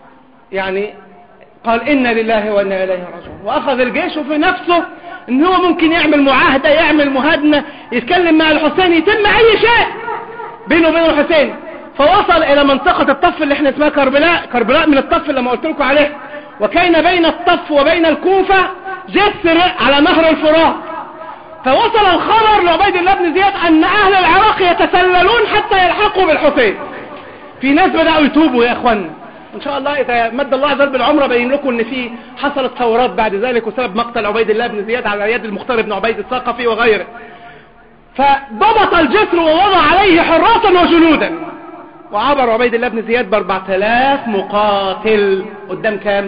يعني قال إنا لله وإنا إليه راجعون وأخذ الجيش في نفسه إن هو ممكن يعمل معاهدة يعمل مهادنة يتكلم مع الحسين يتم أي شيء بينه وبين الحسين فوصل إلى منطقة الطف اللي احنا اسمها كربلاء كربلاء من الطف اللي ما قلت لكم عليه وكان بين الطف وبين الكوفة جسر على نهر الفرات فوصل الخبر لعبيد الله بن زياد أن أهل العراق يتسللون حتى يلحقوا بالحسين في ناس بدأوا يتوبوا يا اخوانا ان شاء الله اذا مد الله عز وجل بالعمره بين لكم ان في حصلت ثورات بعد ذلك وسبب مقتل عبيد الله بن زياد على يد المختار بن عبيد الثقفي وغيره فضبط الجسر ووضع عليه حراسا وجنودا وعبر عبيد الله بن زياد ب 4000 مقاتل قدام كام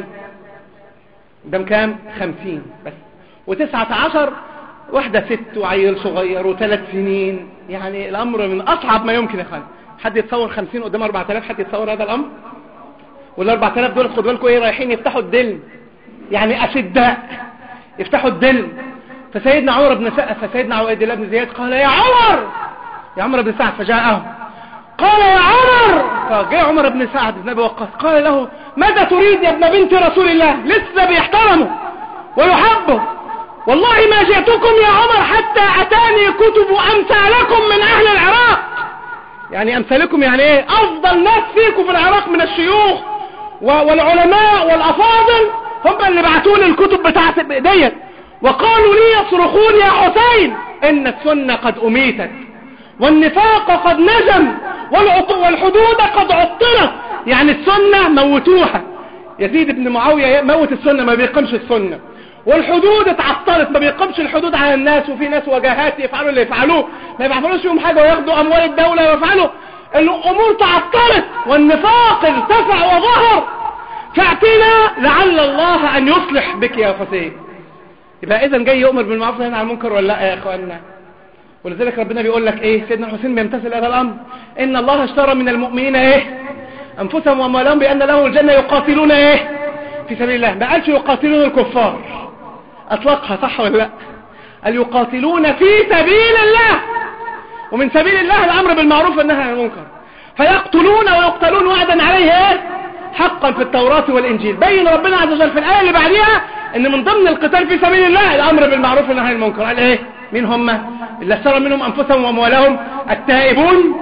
قدام كام 50 بس و19 واحدة ست وعيل صغير وثلاث سنين يعني الامر من اصعب ما يمكن يا اخوان حد يتصور 50 قدام 4000 حد يتصور هذا الامر وال 4000 دول خدوا بالكم ايه رايحين يفتحوا الدلم يعني اشداء يفتحوا الدلم فسيدنا عمر بن سعد فسيدنا عبيد الله بن زياد قال يا عمر يا عمر بن سعد فجاءه قال يا عمر فجاء عمر بن سعد بن ابي وقاص قال له ماذا تريد يا ابن بنت رسول الله لسه بيحترمه ويحبه والله ما جئتكم يا عمر حتى اتاني كتب امثالكم من اهل العراق يعني امثالكم يعني ايه افضل ناس فيكم في العراق من الشيوخ والعلماء والافاضل هم اللي بعتوا لي الكتب بتاعت ديت وقالوا لي يصرخون يا حسين ان السنة قد اميتت والنفاق قد نجم والحدود قد عطلت يعني السنة موتوها يزيد بن معاوية موت السنة ما بيقمش السنة والحدود اتعطلت ما بيقمش الحدود على الناس وفي ناس وجهات يفعلوا اللي يفعلوه ما يفعلوش فيهم حاجة وياخدوا اموال الدولة ويفعلوا الامور تعطلت والنفاق ارتفع وظهر فاعتنا لعل الله ان يصلح بك يا حسين يبقى اذا جاي يؤمر بالمعروف وينهى عن المنكر ولا لا يا اخواننا ولذلك ربنا بيقول لك ايه سيدنا الحسين بيمتثل هذا الامر ان الله اشترى من المؤمنين ايه انفسهم واموالهم بان لهم الجنه يقاتلون ايه في سبيل الله ما قالش يقاتلون الكفار اطلقها صح ولا لا قال يقاتلون في سبيل الله ومن سبيل الله الامر بالمعروف والنهي عن المنكر فيقتلون ويقتلون وعدا عليه ايه حقا في التوراة والانجيل بين ربنا عز وجل في الايه اللي بعديها ان من ضمن القتال في سبيل الله الامر بالمعروف والنهي عن المنكر قال ايه مين هم اللي اشترى منهم انفسهم واموالهم التائبون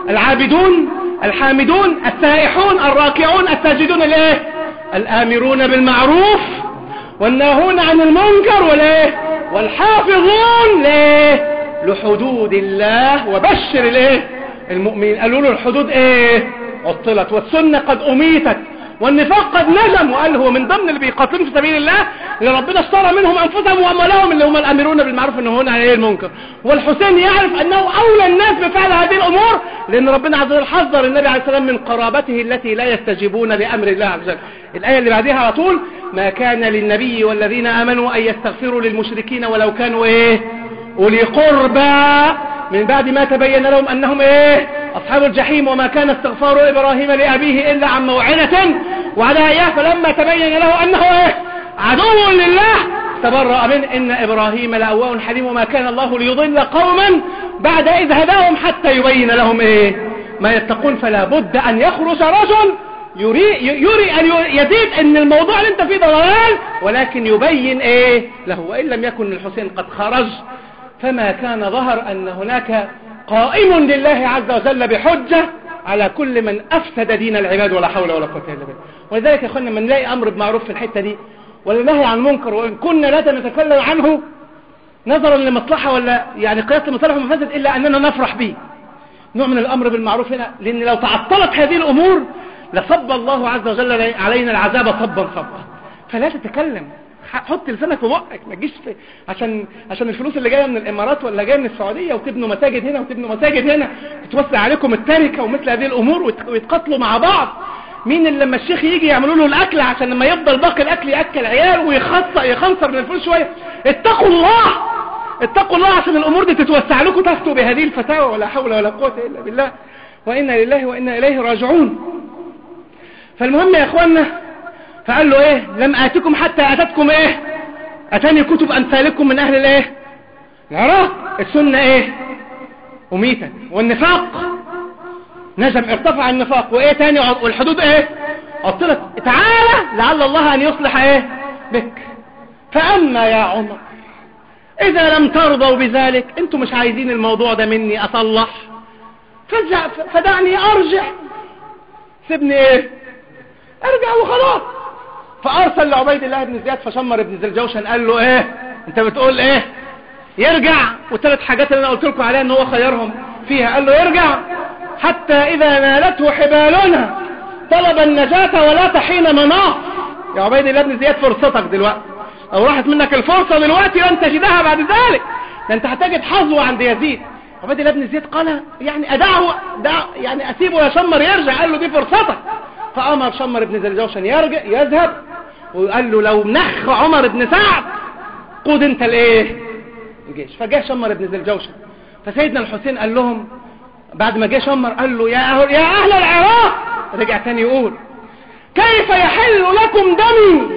العابدون الحامدون السائحون الراكعون الساجدون الايه الامرون بالمعروف والناهون عن المنكر والايه والحافظون ليه لحدود الله وبشر الايه المؤمنين قالوا له الحدود ايه عطلت والسنة قد اميتت والنفاق قد نجم وقال هو من ضمن اللي بيقاتلون في سبيل الله اللي ربنا اشترى منهم انفسهم واموالهم اللي هم الامرون بالمعروف النهون عن المنكر والحسين يعرف انه اولى الناس بفعل هذه الامور لان ربنا عز وجل حذر النبي عليه السلام من قرابته التي لا يستجيبون لامر الله عز وجل الايه اللي بعدها على طول ما كان للنبي والذين امنوا ان يستغفروا للمشركين ولو كانوا ايه اولي قربى من بعد ما تبين لهم انهم ايه اصحاب الجحيم وما كان استغفار ابراهيم لابيه الا عن موعدة وعلى اياه فلما تبين له انه ايه عدو لله تبرأ من ان ابراهيم لأواه حليم وما كان الله ليضل قوما بعد اذ هداهم حتى يبين لهم ايه ما يتقون فلا بد ان يخرج رجل يري, يري ان يزيد ان الموضوع اللي انت فيه ضلال ولكن يبين ايه له وان لم يكن الحسين قد خرج فما كان ظهر أن هناك قائم لله عز وجل بحجة على كل من أفسد دين العباد ولا حول ولا قوة إلا بالله ولذلك يا أخوانا من نلاقي أمر بمعروف في الحتة دي ولا نهي عن منكر وإن كنا لا نتكلم عنه نظرا لمصلحة ولا يعني قياس لمصلحة ومفسد إلا أننا نفرح به نوع من الأمر بالمعروف هنا لأن لو تعطلت هذه الأمور لصب الله عز وجل علينا العذاب صبا صبا فلا تتكلم حط لسانك في بقك ما تجيش عشان عشان الفلوس اللي جايه من الامارات ولا جايه من السعوديه وتبنوا مساجد هنا وتبنوا مساجد هنا وتوسع عليكم التركه ومثل هذه الامور ويتقاتلوا مع بعض مين اللي لما الشيخ يجي يعملوا له الاكل عشان لما يفضل باقي الاكل ياكل عيال ويخصر يخنصر من الفلوس شويه اتقوا الله اتقوا الله عشان الامور دي تتوسع لكم تفتوا بهذه الفتاوى ولا حول ولا قوه الا بالله وانا لله وانا اليه راجعون فالمهم يا اخوانا فقال له ايه لم اتكم حتى اتتكم ايه اتاني كتب امثالكم من اهل الايه العراق السنة ايه اميتا والنفاق نجم ارتفع النفاق وايه تاني والحدود ايه عطلت تعالى لعل الله ان يصلح ايه بك فاما يا عمر اذا لم ترضوا بذلك انتم مش عايزين الموضوع ده مني اصلح فدعني ارجع سيبني ايه ارجع وخلاص فارسل لعبيد الله بن زياد فشمر ابن زلجوشن قال له ايه انت بتقول ايه يرجع والثلاث حاجات اللي انا قلت لكم عليها ان هو خيرهم فيها قال له يرجع حتى اذا نالته حبالنا طلب النجاة ولا تحين مناص يا عبيد الله بن زياد فرصتك دلوقتي او راحت منك الفرصة دلوقتي لن تجدها بعد ذلك ده انت هتجد حظوة عند يزيد عبيد الله بن زياد قال يعني ادعه دع يعني اسيبه يا شمر يرجع قال له دي فرصتك فامر شمر بن زلجوشن يرجع يذهب وقال له لو نخ عمر بن سعد قود انت الايه الجيش فجاء شمر بن زلجوشن فسيدنا الحسين قال لهم بعد ما جاء شمر قال له يا أهل, يا أهل العراق رجع تاني يقول كيف يحل لكم دمي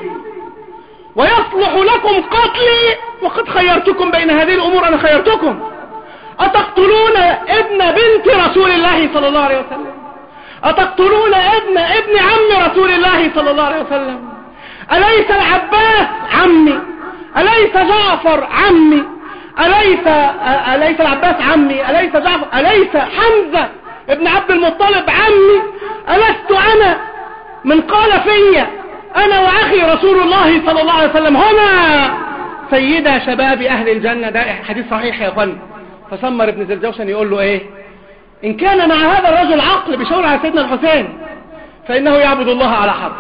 ويصلح لكم قتلي وقد خيرتكم بين هذه الأمور أنا خيرتكم أتقتلون ابن بنت رسول الله صلى الله عليه وسلم أتقتلون ابن ابن عم رسول الله صلى الله عليه وسلم أليس العباس عمي أليس جعفر عمي أليس أليس العباس عمي أليس جعفر أليس حمزة ابن عبد المطلب عمي ألست أنا من قال في أنا وأخي رسول الله صلى الله عليه وسلم هنا سيدة شباب أهل الجنة ده حديث صحيح يا فن فسمر ابن زلجوشن يقول له إيه إن كان مع هذا الرجل عقل بشور على سيدنا الحسين فإنه يعبد الله على حرب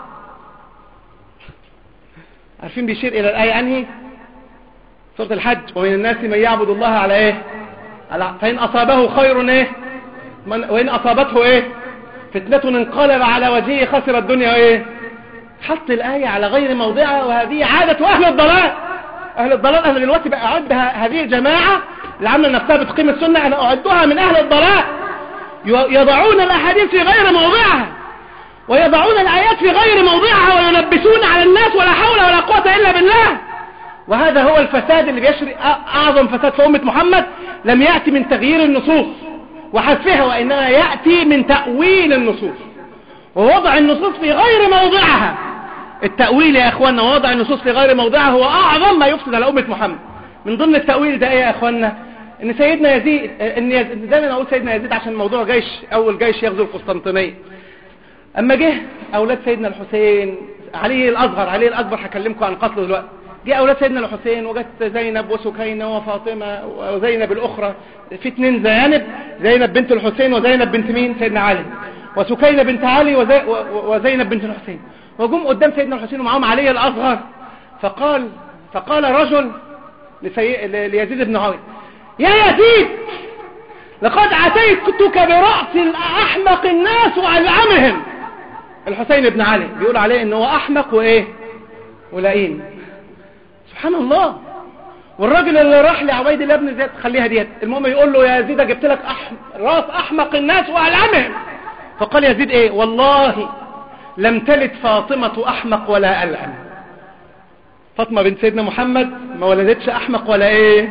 عارفين بيشير إلى الآية أنهي سورة الحج ومن الناس من يعبد الله على إيه على فإن أصابه خير إيه من وإن أصابته إيه فتنة انقلب على وجهه خسر الدنيا إيه حط الآية على غير موضعها وهذه عادة أهل الضلال أهل الضلال أهل دلوقتي بقى أعد هذه الجماعة اللي عامله نفسها بتقيم السنة أنا أعدها من أهل الضلال يضعون الأحاديث في غير موضعها ويضعون الآيات في غير موضعها ويلبسون على الناس ولا حول ولا قوة إلا بالله وهذا هو الفساد اللي بيشري أعظم فساد في أمة محمد لم يأتي من تغيير النصوص وحذفها وإنما يأتي من تأويل النصوص ووضع النصوص في غير موضعها التأويل يا أخوانا ووضع النصوص في غير موضعها هو أعظم ما يفسد على أمة محمد من ضمن التأويل ده إيه يا أخوانا ان سيدنا يزيد ان يزيد دايما اقول سيدنا يزيد عشان موضوع جيش اول جيش يغزو القسطنطينيه اما جه اولاد سيدنا الحسين علي الاصغر علي الاكبر هكلمكم عن قتله دلوقتي جه اولاد سيدنا الحسين وجت زينب وسكينه وفاطمه وزينب الاخرى في اتنين زينب زينب بنت الحسين وزينب بنت مين سيدنا علي وسكينه بنت علي وزي وزينب بنت الحسين وجم قدام سيدنا الحسين ومعاهم علي الاصغر فقال فقال رجل لسي... ليزيد بن معاويه يا يزيد لقد اتيتك براس احمق الناس والعمهم الحسين بن علي بيقول عليه انه هو احمق وايه ولئيم سبحان الله والراجل اللي راح لعبيد الله بن زياد خليها ديت المهم يقول له يا يزيد جبت لك أحم... راس احمق الناس والعمهم فقال يزيد ايه والله لم تلد فاطمة احمق ولا العم فاطمة بنت سيدنا محمد ما ولدتش احمق ولا ايه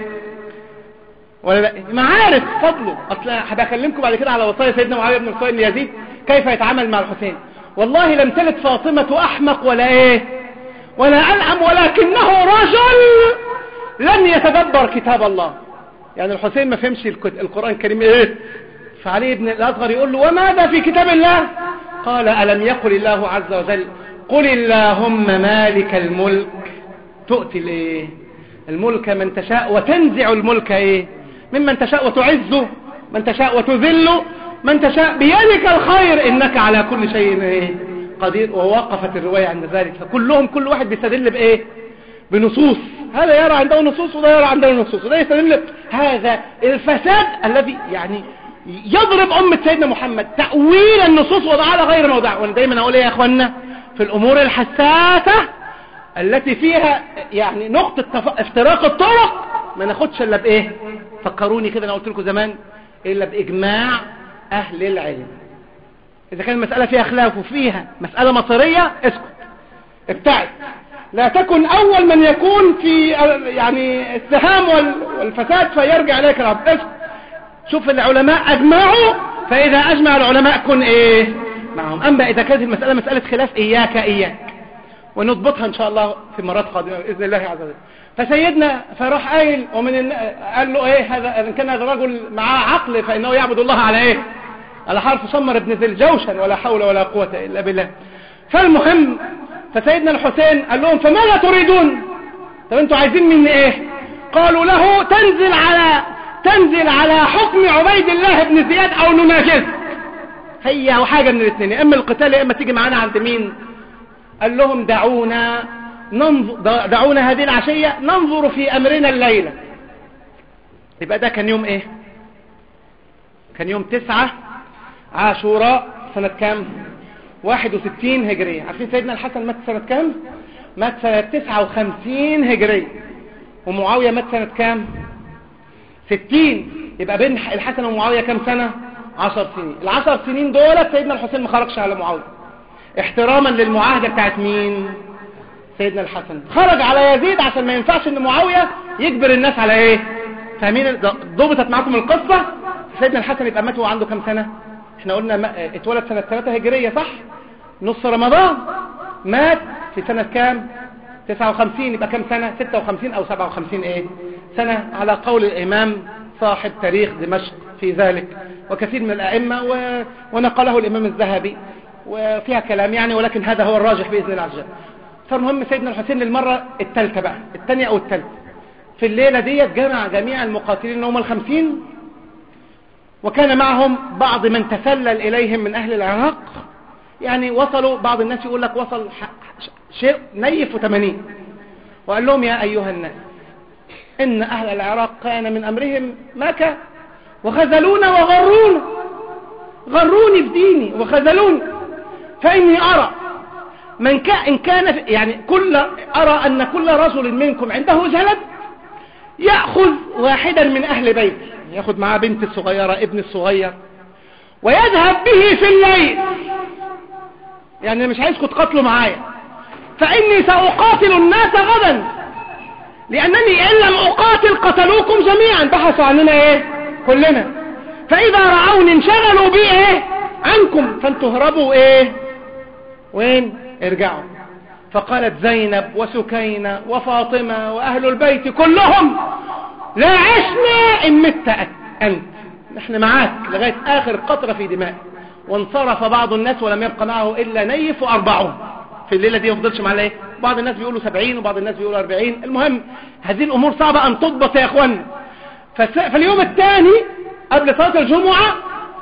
ولا لا ما عارف فضله اصل هبقى اكلمكم بعد كده على وصايا سيدنا معاويه بن الصائب يزيد كيف يتعامل مع الحسين والله لم تلد فاطمة احمق ولا ايه ولا العم ولكنه رجل لم يتدبر كتاب الله يعني الحسين ما فهمش القرآن الكريم ايه فعلي بن الاصغر يقول له وماذا في كتاب الله قال ألم يقل الله عز وجل قل اللهم مالك الملك تؤتي الايه الملك من تشاء وتنزع الملك ايه ممن تشاء وتعزه من تشاء وتذله من تشاء بيدك الخير انك على كل شيء ايه قدير ووقفت الرواية عند ذلك فكلهم كل واحد بيستدل بايه بنصوص هذا يرى عنده نصوص وده يرى عنده نصوص وده يستدل هذا الفساد الذي يعني يضرب أمة سيدنا محمد تأويل النصوص وضعها غير موضع وانا دايما اقول ايه يا اخوانا في الامور الحساسة التي فيها يعني نقطة افتراق الطرق ما ناخدش الا بايه فكروني كده انا قلت لكم زمان الا باجماع اهل العلم اذا كان المسألة فيها خلاف وفيها مسألة مصيرية اسكت ابتعد لا تكن اول من يكون في يعني السهام والفساد فيرجع اليك العبد اسكت شوف العلماء اجمعوا فاذا اجمع العلماء كن ايه معهم اما اذا كانت المسألة مسألة خلاف اياك اياك ونضبطها ان شاء الله في مرات قادمة باذن الله عز وجل فسيدنا فراح قايل ومن الن... قال له ايه هذا ان كان هذا الرجل معاه عقل فانه يعبد الله على ايه على حرف صمر ابن ذي الجوشن ولا حول ولا قوة الا بالله فالمهم فسيدنا الحسين قال لهم فماذا تريدون طب انتوا عايزين مني ايه قالوا له تنزل على تنزل على حكم عبيد الله بن زياد او نناجز هي وحاجة من الاثنين اما القتال اما تيجي معانا عند مين قال لهم دعونا ننظر دعونا هذه العشية ننظر في امرنا الليلة يبقى ده كان يوم ايه كان يوم تسعة عاشوراء سنة كام واحد وستين هجرية عارفين سيدنا الحسن مات سنة كام مات سنة تسعة وخمسين هجرية ومعاوية مات سنة كام ستين يبقى بين الحسن ومعاوية كام سنة عشر سنين العشر سنين دولت سيدنا الحسين ما خرجش على معاوية احتراما للمعاهدة بتاعت مين سيدنا الحسن خرج على يزيد عشان ما ينفعش ان معاوية يجبر الناس على ايه فاهمين ضبطت معاكم القصة سيدنا الحسن يبقى مات وعنده كام سنة احنا قلنا ما... اتولد سنة 3 هجرية صح نص رمضان مات في سنة كام 59 يبقى كام سنة 56 او 57 ايه سنة على قول الامام صاحب تاريخ دمشق في ذلك وكثير من الائمة و... ونقله الامام الذهبي وفيها كلام يعني ولكن هذا هو الراجح بإذن الله عز وجل فالمهم سيدنا الحسين للمرة الثالثة بقى الثانية او الثالثة في الليلة دي جمع جميع المقاتلين هم الخمسين وكان معهم بعض من تسلل إليهم من أهل العراق يعني وصلوا بعض الناس يقول لك وصل شيء نيف وثمانين وقال لهم يا أيها الناس إن أهل العراق كان من أمرهم ما كان وخذلونا وغرونا غروني في ديني وخذلوني فإني أرى من كان إن كان يعني كل أرى أن كل رجل منكم عنده جلد يأخذ واحدا من أهل بيتي ياخد معاه بنت الصغيرة ابن الصغير ويذهب به في الليل يعني مش عايزكم تقاتلوا معايا فإني سأقاتل الناس غدا لأنني إن لم أقاتل قتلوكم جميعا بحثوا عننا إيه كلنا فإذا رعوني انشغلوا بي إيه عنكم فانتوا هربوا إيه وين ارجعوا فقالت زينب وسكينة وفاطمة وأهل البيت كلهم لا عشنا إن مت أنت نحن معاك لغاية آخر قطرة في دماء وانصرف بعض الناس ولم يبقى معه إلا نيف وأربعون في الليلة دي يفضلش مع ايه بعض الناس بيقولوا سبعين وبعض الناس بيقولوا أربعين المهم هذه الأمور صعبة أن تضبط يا أخوان فاليوم الثاني قبل صلاة الجمعة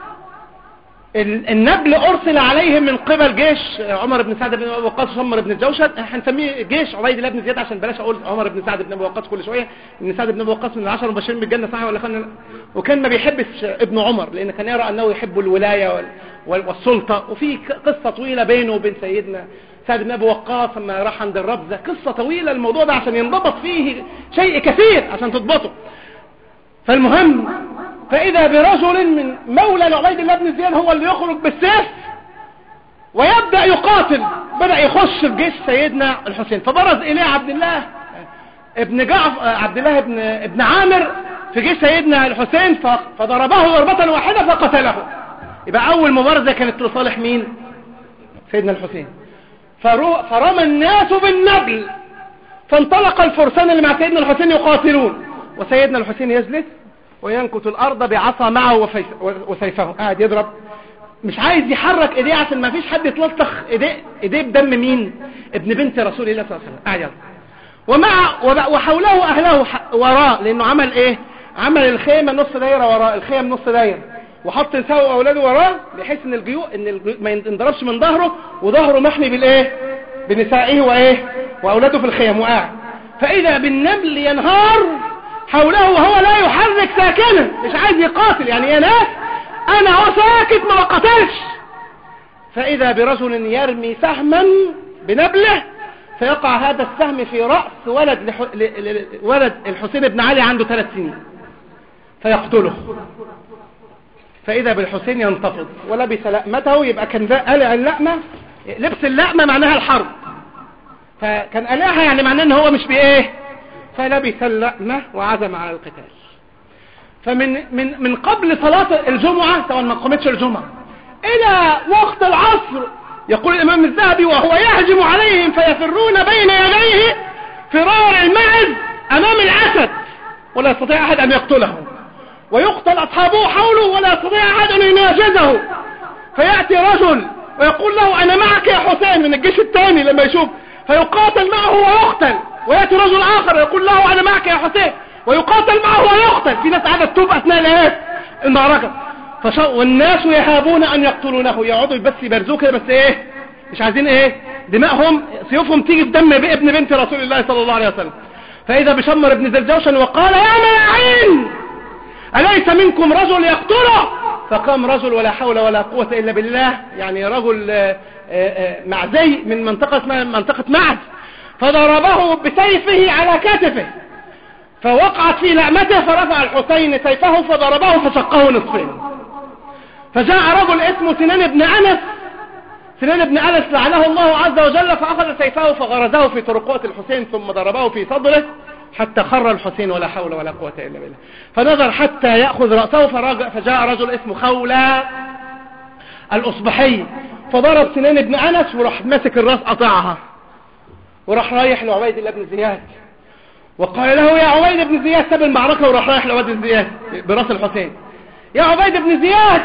النبل أرسل عليهم من قبل جيش عمر بن سعد بن أبي وقاص عمر بن الجوشن هنسميه جيش عبيد الله بن زياد عشان بلاش أقول عمر بن سعد بن أبي وقاص كل شوية إن سعد بن أبي وقاص من العشر المبشرين بالجنة صحيح ولا خلنا وكان ما بيحبش ابن عمر لأن كان يرى أنه يحب الولاية والسلطة وفي قصة طويلة بينه وبين سيدنا سعد بن أبي وقاص لما راح عند الربزة قصة طويلة الموضوع ده عشان ينضبط فيه شيء كثير عشان تضبطه فالمهم فإذا برجل من مولى لعبيد الله بن زياد هو اللي يخرج بالسيف ويبدأ يقاتل بدأ يخش في جيش سيدنا الحسين فبرز إليه عبد الله ابن جعف عبد الله ابن ابن عامر في جيش سيدنا الحسين فضربه ضربة واحدة فقتله يبقى أول مبارزة كانت لصالح مين سيدنا الحسين فرمى الناس بالنبل فانطلق الفرسان اللي مع سيدنا الحسين يقاتلون وسيدنا الحسين يجلس وينكت الارض بعصا معه وسيفه قاعد يضرب مش عايز يحرك ايديه عشان ما فيش حد يتلطخ ايديه ايديه بدم مين ابن بنت رسول الله صلى الله عليه وسلم قاعد يضرب ومع وحوله اهله وراه لانه عمل ايه عمل الخيمه نص دايره وراه الخيم نص دايره وحط نساءه واولاده وراه بحيث ان الجيوع ان الجيو ما ينضربش من ظهره وظهره محمي بالايه بنسائه وايه واولاده في الخيم وقاعد فاذا بالنمل ينهار حوله وهو لا يحرك ساكنا مش عايز يقاتل يعني يا ناس انا هو ساكت ما قتلش فاذا برجل يرمي سهما بنبله فيقع هذا السهم في رأس ولد, لح... ل... ل... ولد الحسين بن علي عنده ثلاث سنين فيقتله فإذا بالحسين ينتفض ولبس لأمته يبقى كان قلع اللأمة لبس اللأمة معناها الحرب فكان قلعها يعني معناه ان هو مش بايه فلبس اللأمة وعزم على القتال فمن من من قبل صلاة الجمعة سواء ما قمتش الجمعة إلى وقت العصر يقول الإمام الذهبي وهو يهجم عليهم فيفرون بين يديه فرار المعز أمام الأسد ولا يستطيع أحد أن يقتله ويقتل أصحابه حوله ولا يستطيع أحد أن يناجزه فيأتي رجل ويقول له أنا معك يا حسين من الجيش الثاني لما يشوف فيقاتل معه ويقتل ويأتي رجل آخر يقول له أنا معك يا حسين ويقاتل معه ويقتل في ناس قاعدة تتوب أثناء الايه المعركة فش... والناس يهابون أن يقتلونه يقعدوا بس يبرزوه كده بس إيه مش عايزين إيه دماءهم سيوفهم تيجي في دم ابن بنت رسول الله صلى الله عليه وسلم فإذا بشمر ابن زلجوشن وقال يا ملاعين أليس منكم رجل يقتله فقام رجل ولا حول ولا قوة إلا بالله يعني رجل معزي من منطقة منطقة معز فضربه بسيفه على كتفه فوقعت في لعمته فرفع الحسين سيفه فضربه فشقه نصفين فجاء رجل اسمه سنان بن أنس سنان بن أنس لعنه الله عز وجل فأخذ سيفه فغرزه في طرقات الحسين ثم ضربه في صدره حتى خر الحسين ولا حول ولا قوة إلا بالله فنظر حتى يأخذ رأسه فجاء رجل اسمه خولة الأصبحي فضرب سنان بن أنس وراح ماسك الرأس قطعها وراح رايح لعبيد الله بن زياد وقال له يا عبيد بن زياد ساب المعركة وراح رايح لعبيد بن زياد براس الحسين يا عبيد بن زياد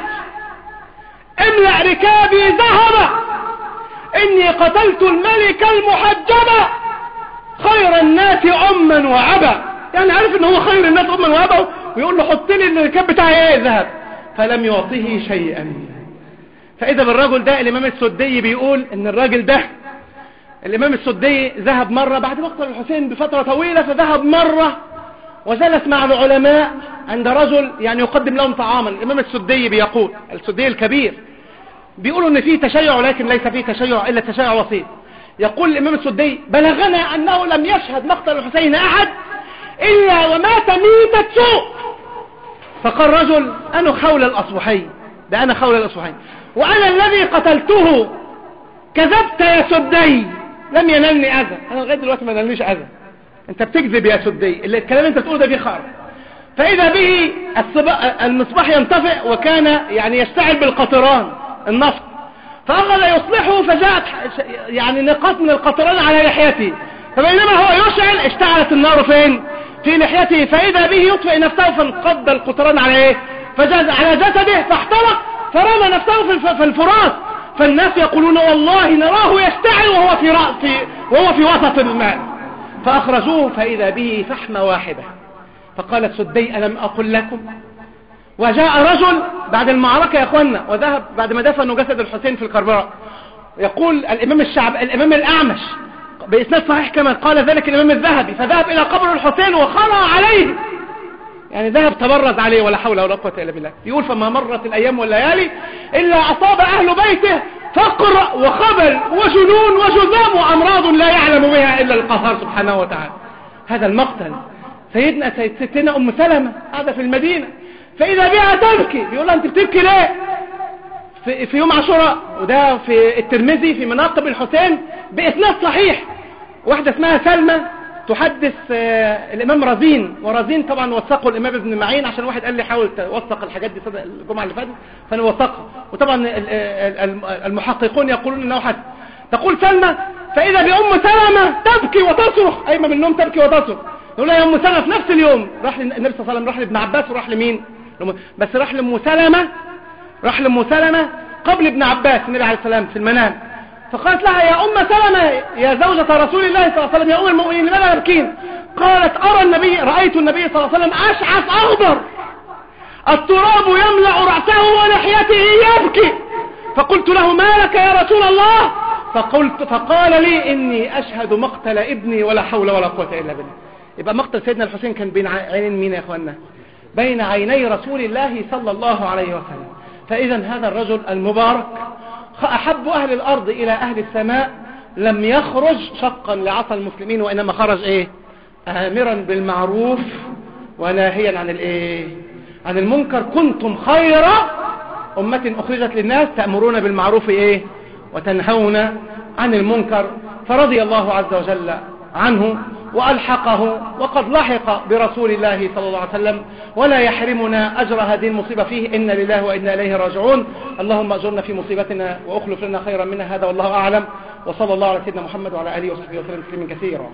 املأ ركابي ذهبا اني قتلت الملك المحجبة خير الناس اما وابا يعني عارف ان هو خير الناس اما وابا ويقول له حط لي الركاب بتاعي ايه ذهب فلم يعطيه شيئا فاذا بالرجل ده الامام السدي بيقول ان الراجل ده الامام السدي ذهب مرة بعد مقتل الحسين بفترة طويلة فذهب مرة وجلس مع العلماء عند رجل يعني يقدم لهم طعاما الامام السدي بيقول السدي الكبير بيقولوا ان فيه تشيع لكن ليس فيه تشيع الا تشيع وسيط يقول الامام السدي بلغنا انه لم يشهد مقتل الحسين احد الا ومات ميتة سوء فقال رجل انا خول الاصبحي ده انا خول الاصبحي وانا الذي قتلته كذبت يا سدي لم ينلني اذى انا لغايه دلوقتي ما نلنيش اذى انت بتكذب يا سدي اللي الكلام انت بتقوله ده فيه خرب فاذا به المصباح ينطفئ وكان يعني يشتعل بالقطران النفط فاخذ يصلحه فجاءت يعني نقاط من القطران على لحيته فبينما هو يشعل اشتعلت النار فين في لحيته فإذا به يطفئ نفسه فانقض القطران على ايه فجاز على جسده فاحترق فرمى نفسه في الفرات فالناس يقولون والله نراه يشتعل وهو في رأس وهو في وسط الماء فأخرجوه فإذا به فحمة واحدة فقالت سدي ألم أقل لكم وجاء رجل بعد المعركة يا أخوانا وذهب بعد ما دفنوا جسد الحسين في الكربلاء يقول الإمام الشعب الإمام الأعمش بإسناد صحيح كما قال ذلك الإمام الذهبي فذهب إلى قبر الحسين وخرى عليه يعني ذهب تبرز عليه ولا حول ولا قوة إلا بالله يقول فما مرت الأيام والليالي إلا أصاب أهل بيته فقر وخبل وجنون وجذام وأمراض لا يعلم بها إلا القهار سبحانه وتعالى هذا المقتل سيدنا ستنا أم سلمة هذا في المدينة فإذا بها تبكي بيقول لها أنت بتبكي ليه في, في يوم عاشوراء وده في الترمذي في مناقب الحسين بإسناد صحيح واحدة اسمها سلمى تحدث آه، الإمام رزين ورزين طبعا وثقه الإمام ابن معين عشان واحد قال لي حاول توثق الحاجات دي صدق الجمعة اللي فاتت فأنا وثقها وطبعا المحققون يقولون أنه حد تقول سلمى فإذا بأم سلمة تبكي وتصرخ أيما من النوم تبكي وتصرخ يقول لها يا أم سلمة في نفس اليوم راح النبي صلى الله عليه وسلم راح لابن عباس وراح لمين بس راح لأم سلمة راح لأم سلمة قبل ابن عباس النبي عليه السلام في المنام فقالت لها يا أم سلمة يا زوجة رسول الله صلى الله عليه وسلم يا أم المؤمنين لماذا يبكين قالت أرى النبي رأيت النبي صلى الله عليه وسلم أشعث أخضر التراب يملأ رأسه ولحيته يبكي فقلت له ما لك يا رسول الله فقلت فقال لي إني أشهد مقتل ابني ولا حول ولا قوة إلا بالله يبقى مقتل سيدنا الحسين كان بين عينين مين يا أخوانا بين عيني رسول الله صلى الله عليه وسلم فإذا هذا الرجل المبارك أحب أهل الأرض إلى أهل السماء لم يخرج شقا لعصى المسلمين وإنما خرج إيه آمرا بالمعروف وناهيا عن الإيه عن المنكر كنتم خير أمة أخرجت للناس تأمرون بالمعروف إيه وتنهون عن المنكر فرضي الله عز وجل عنه وألحقه وقد لحق برسول الله صلى الله عليه وسلم ولا يحرمنا أجر هذه المصيبة فيه إن لله وإنا إليه راجعون اللهم أجرنا في مصيبتنا وأخلف لنا خيرا منها هذا والله أعلم وصلى الله على سيدنا محمد وعلى آله وصحبه وسلم تسليما كثيرا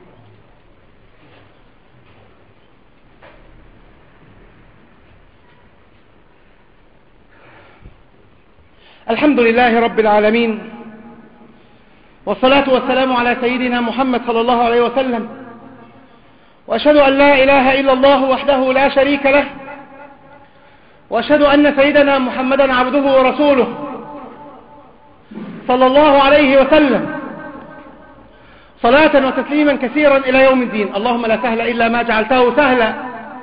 الحمد لله رب العالمين والصلاة والسلام على سيدنا محمد صلى الله عليه وسلم وأشهد أن لا إله إلا الله وحده لا شريك له وأشهد أن سيدنا محمدا عبده ورسوله صلى الله عليه وسلم صلاة وتسليما كثيرا إلى يوم الدين اللهم لا سهل إلا ما جعلته سهلا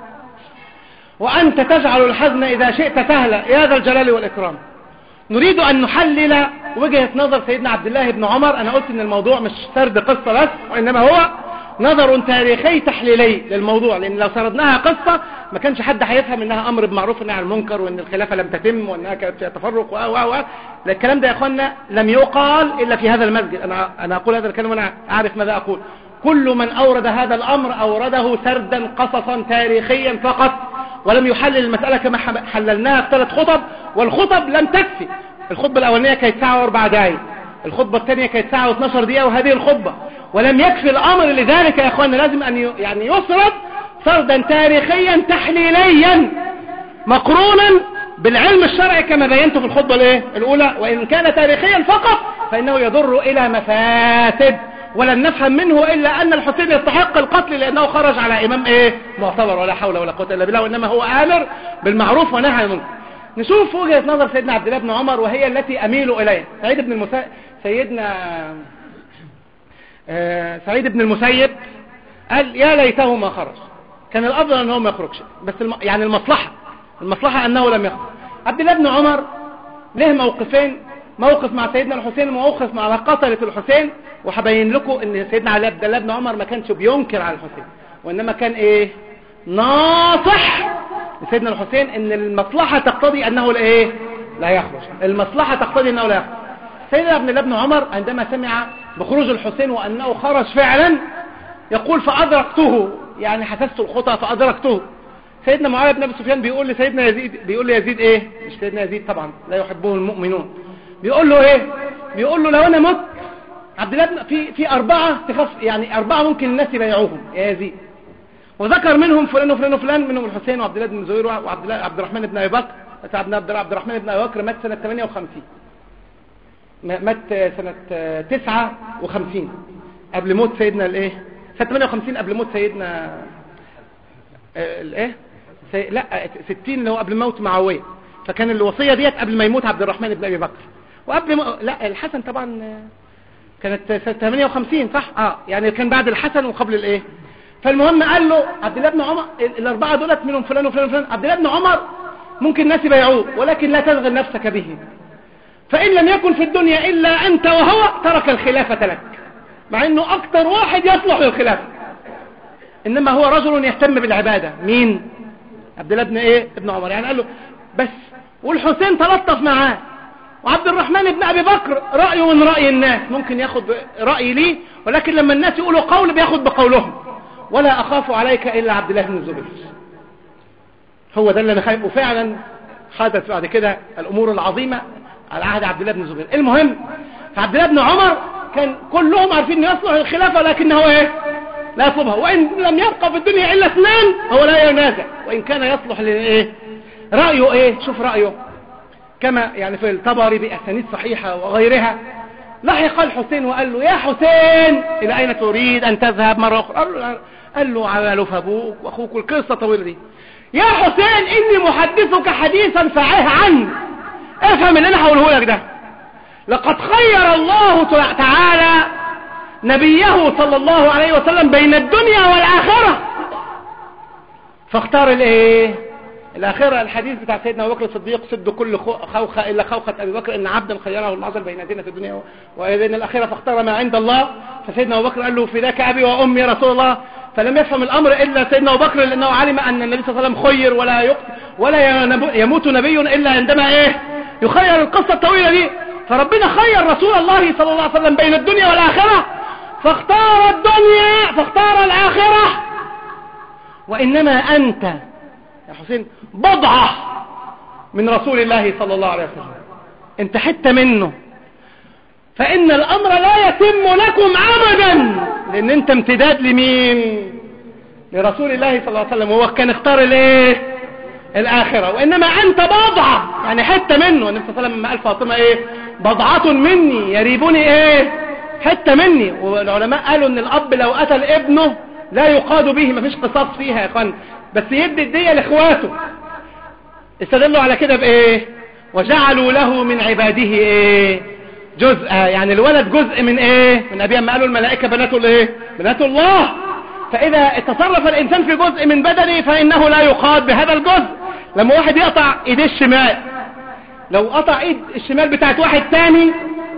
وأنت تجعل الحزن إذا شئت سهلا يا ذا الجلال والإكرام نريد أن نحلل وجهة نظر سيدنا عبد الله بن عمر أنا قلت أن الموضوع مش سرد قصة بس وإنما هو نظر تاريخي تحليلي للموضوع لأن لو سردناها قصة ما كانش حد هيفهم أنها أمر بمعروف أنها المنكر وأن الخلافة لم تتم وأنها كانت فيها تفرق و و و الكلام ده يا أخوانا لم يقال إلا في هذا المسجد أنا, أنا أقول هذا الكلام وأنا أعرف ماذا أقول كل من أورد هذا الأمر أورده سردا قصصا تاريخيا فقط ولم يحلل المسألة كما حللناها في ثلاث خطب والخطب لم تكفي الخطبة الأولانية كانت ساعة واربع دقايق الخطبة الثانية كانت ساعة و12 دقيقة وهذه الخطبة ولم يكفي الأمر لذلك يا أخوانا لازم أن يعني يسرد سردا تاريخيا تحليليا مقرونا بالعلم الشرعي كما بينته في الخطبة الايه الأولى وإن كان تاريخيا فقط فإنه يضر إلى مفاسد ولن نفهم منه إلا أن الحسين يستحق القتل لأنه خرج على إمام إيه معتبر ولا حول ولا قوة إلا بالله وإنما هو آمر بالمعروف ونهى عن المنكر نشوف وجهة نظر سيدنا عبد الله بن عمر وهي التي أميل إليها سعيد بن المسيب سيدنا آه سعيد بن المسيب قال يا ليته ما خرج كان الأفضل أنه ما يخرجش بس الم... يعني المصلحة المصلحة أنه لم يخرج عبد الله بن عمر له موقفين موقف مع سيدنا الحسين وموقف مع قتلة الحسين وهبين لكم ان سيدنا علي عبد الله بن عمر ما كانش بينكر على الحسين وانما كان ايه ناصح لسيدنا الحسين ان المصلحة تقتضي انه لا ايه لا يخرج المصلحة تقتضي انه لا يخرج سيدنا ابن الله بن عمر عندما سمع بخروج الحسين وانه خرج فعلا يقول فادركته يعني حسست الخطأ فادركته سيدنا معاويه بن ابي سفيان بيقول لسيدنا يزيد بيقول ليزيد ايه مش سيدنا يزيد طبعا لا يحبه المؤمنون بيقول له ايه بيقول له لو انا مت عبد الله في في اربعه تخاف يعني اربعه ممكن الناس يبيعوهم يا يزيد وذكر منهم فلان وفلان وفلان منهم الحسين وعبد الله بن زهير وعبد الله عبد الرحمن بن ابي بكر عبد عبد الرحمن بن ابي بكر مات سنه 58 مات سنه 59 قبل موت سيدنا الايه سنه 58 قبل موت سيدنا الايه سي... لا 60 اللي هو قبل موت معاويه فكان الوصيه ديت قبل ما يموت عبد الرحمن بن ابي بكر وقبل م... لا الحسن طبعا كانت سنه 58 صح اه يعني كان بعد الحسن وقبل الايه فالمهم قال له عبد الله بن عمر الاربعه دولت منهم فلان وفلان وفلان عبد الله بن عمر ممكن الناس يبيعوه ولكن لا تشغل نفسك به فإن لم يكن في الدنيا إلا أنت وهو ترك الخلافة لك مع أنه أكتر واحد يصلح للخلافة إنما هو رجل يهتم بالعبادة مين عبد الله بن إيه ابن عمر يعني قال له بس والحسين تلطف معاه وعبد الرحمن بن أبي بكر رأيه من رأي الناس ممكن ياخد رأي لي ولكن لما الناس يقولوا قول بياخد بقولهم ولا أخاف عليك إلا عبد الله بن الزبير هو ده اللي أنا خايف وفعلا حدث بعد كده الأمور العظيمة على عهد عبد الله بن الزبير المهم فعبد الله بن عمر كان كلهم عارفين انه يصلح الخلافة لكنه ايه لا يطلبها وإن لم يبقى في الدنيا إلا اثنان هو لا ينازع وإن كان يصلح لإيه رأيه إيه شوف رأيه كما يعني في الطبري بأسانيد صحيحة وغيرها لحق الحسين وقال له يا حسين إلى أين تريد أن تذهب مرة أخرى قال له, قال له عمله في أبوك وأخوك القصة طويلة دي يا حسين إني محدثك حديثا فعيه عني افهم اللي أنا هقوله لك ده لقد خير الله تعالى نبيه صلى الله عليه وسلم بين الدنيا والآخرة فاختار الايه الآخرة الحديث بتاع سيدنا أبو بكر الصديق سد كل خوخة إلا خوخة أبي بكر إن عبدا خيره المعزل بين يدينا في الدنيا وبين الآخرة فاختار ما عند الله فسيدنا أبو بكر قال له فداك أبي وأمي يا رسول الله فلم يفهم الأمر إلا سيدنا أبو بكر لأنه علم أن النبي صلى الله عليه وسلم خير ولا يقتل ولا يموت نبي إلا عندما إيه يخير القصة الطويلة دي فربنا خير رسول الله صلى الله عليه وسلم بين الدنيا والآخرة فاختار الدنيا فاختار الآخرة وإنما أنت يا حسين بضعة من رسول الله صلى الله عليه وسلم انت حتة منه فإن الأمر لا يتم لكم أبدا لأن انت امتداد لمين لرسول الله صلى الله عليه وسلم وهو كان اختار الايه الآخرة وإنما أنت بضعة يعني حتة منه النبي صلى الله عليه وسلم قال فاطمة ايه بضعة مني يريبني ايه حتة مني والعلماء قالوا ان الأب لو قتل ابنه لا يقاد به مفيش قصاص فيها يا اخوان بس يدي الدية لاخواته استدلوا على كده بايه وجعلوا له من عباده ايه جزء يعني الولد جزء من ايه من ابي اما قالوا الملائكة بنات الايه بنات الله فاذا تصرف الانسان في جزء من بدنه فانه لا يقاد بهذا الجزء لما واحد يقطع ايديه الشمال لو قطع ايد الشمال بتاعت واحد تاني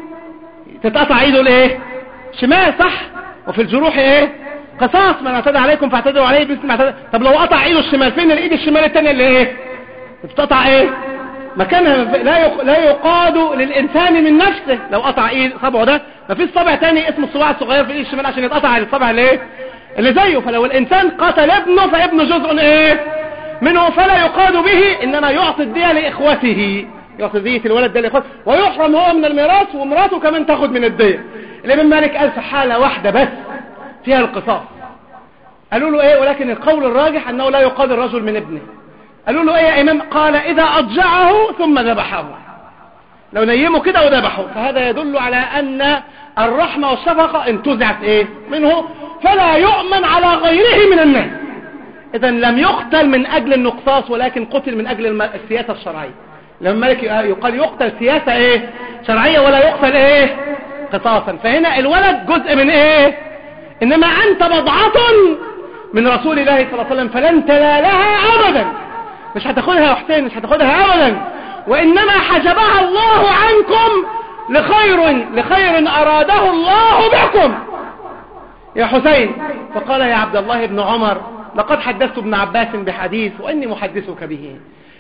تتقطع ايده الايه شمال صح وفي الجروح ايه قصاص من اعتدى عليكم فاعتدوا عليه باسم اعتدى طب لو قطع ايده الشمال فين الايد الشمال الثانيه اللي ايه بتقطع ايه مكانها لا يق... لا يقاد للانسان من نفسه لو قطع ايد صبعه ده مفيش صبع تاني اسمه الصباع الصغير في الايد الشمال عشان يتقطع الصبع اللي ايه اللي زيه فلو الانسان قتل ابنه فابنه جزء ايه منه فلا يقاد به انما يعطي الدية لاخوته يعطي دية الولد ده لاخوته ويحرم هو من الميراث ومراته كمان تاخد من الدية الامام مالك قال في حالة واحدة بس فيها القصاص قالوا له ايه ولكن القول الراجح انه لا يقاد الرجل من ابنه قالوا له ايه يا امام قال اذا اضجعه ثم ذبحه لو نيمه كده وذبحه فهذا يدل على ان الرحمة والشفقة انتزعت ايه منه فلا يؤمن على غيره من الناس اذا لم يقتل من اجل النقصاص ولكن قتل من اجل السياسة الشرعية لما مالك يقال يقتل سياسة ايه شرعية ولا يقتل ايه قصاصا فهنا الولد جزء من ايه انما انت بضعة من رسول الله صلى الله عليه وسلم فلن تنالها ابدا مش هتاخدها يا حسين مش هتاخدها ابدا وانما حجبها الله عنكم لخير لخير اراده الله بكم يا حسين فقال يا عبد الله بن عمر لقد حدثت ابن عباس بحديث واني محدثك به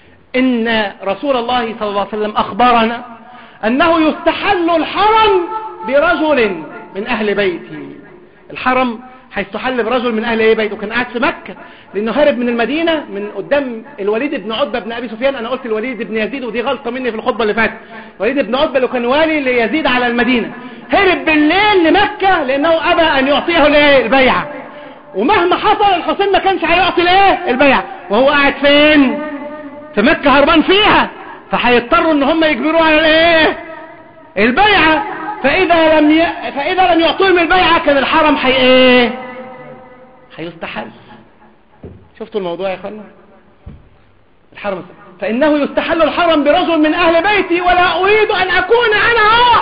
ان رسول الله صلى الله عليه وسلم اخبرنا انه يستحل الحرم برجل من اهل بيتي الحرم هيستحل برجل من اهل ايه بيته كان قاعد في مكة لانه هرب من المدينة من قدام الوليد بن عتبة بن ابي سفيان انا قلت الوليد بن يزيد ودي غلطة مني في الخطبة اللي فاتت الوليد بن عتبة اللي كان والي ليزيد على المدينة هرب بالليل لمكة لانه ابى ان يعطيه الايه البيعة ومهما حصل الحسين ما كانش هيعطي الايه البيعة وهو قاعد فين في مكة هربان فيها فهيضطروا ان هم يجبروه على الايه البيعة فاذا لم ي... فاذا لم يعطوهم البيعة كان الحرم حي ايه هيستحل شفتوا الموضوع يا اخوانا الحرم فانه يستحل الحرم برجل من اهل بيتي ولا اريد ان اكون انا هو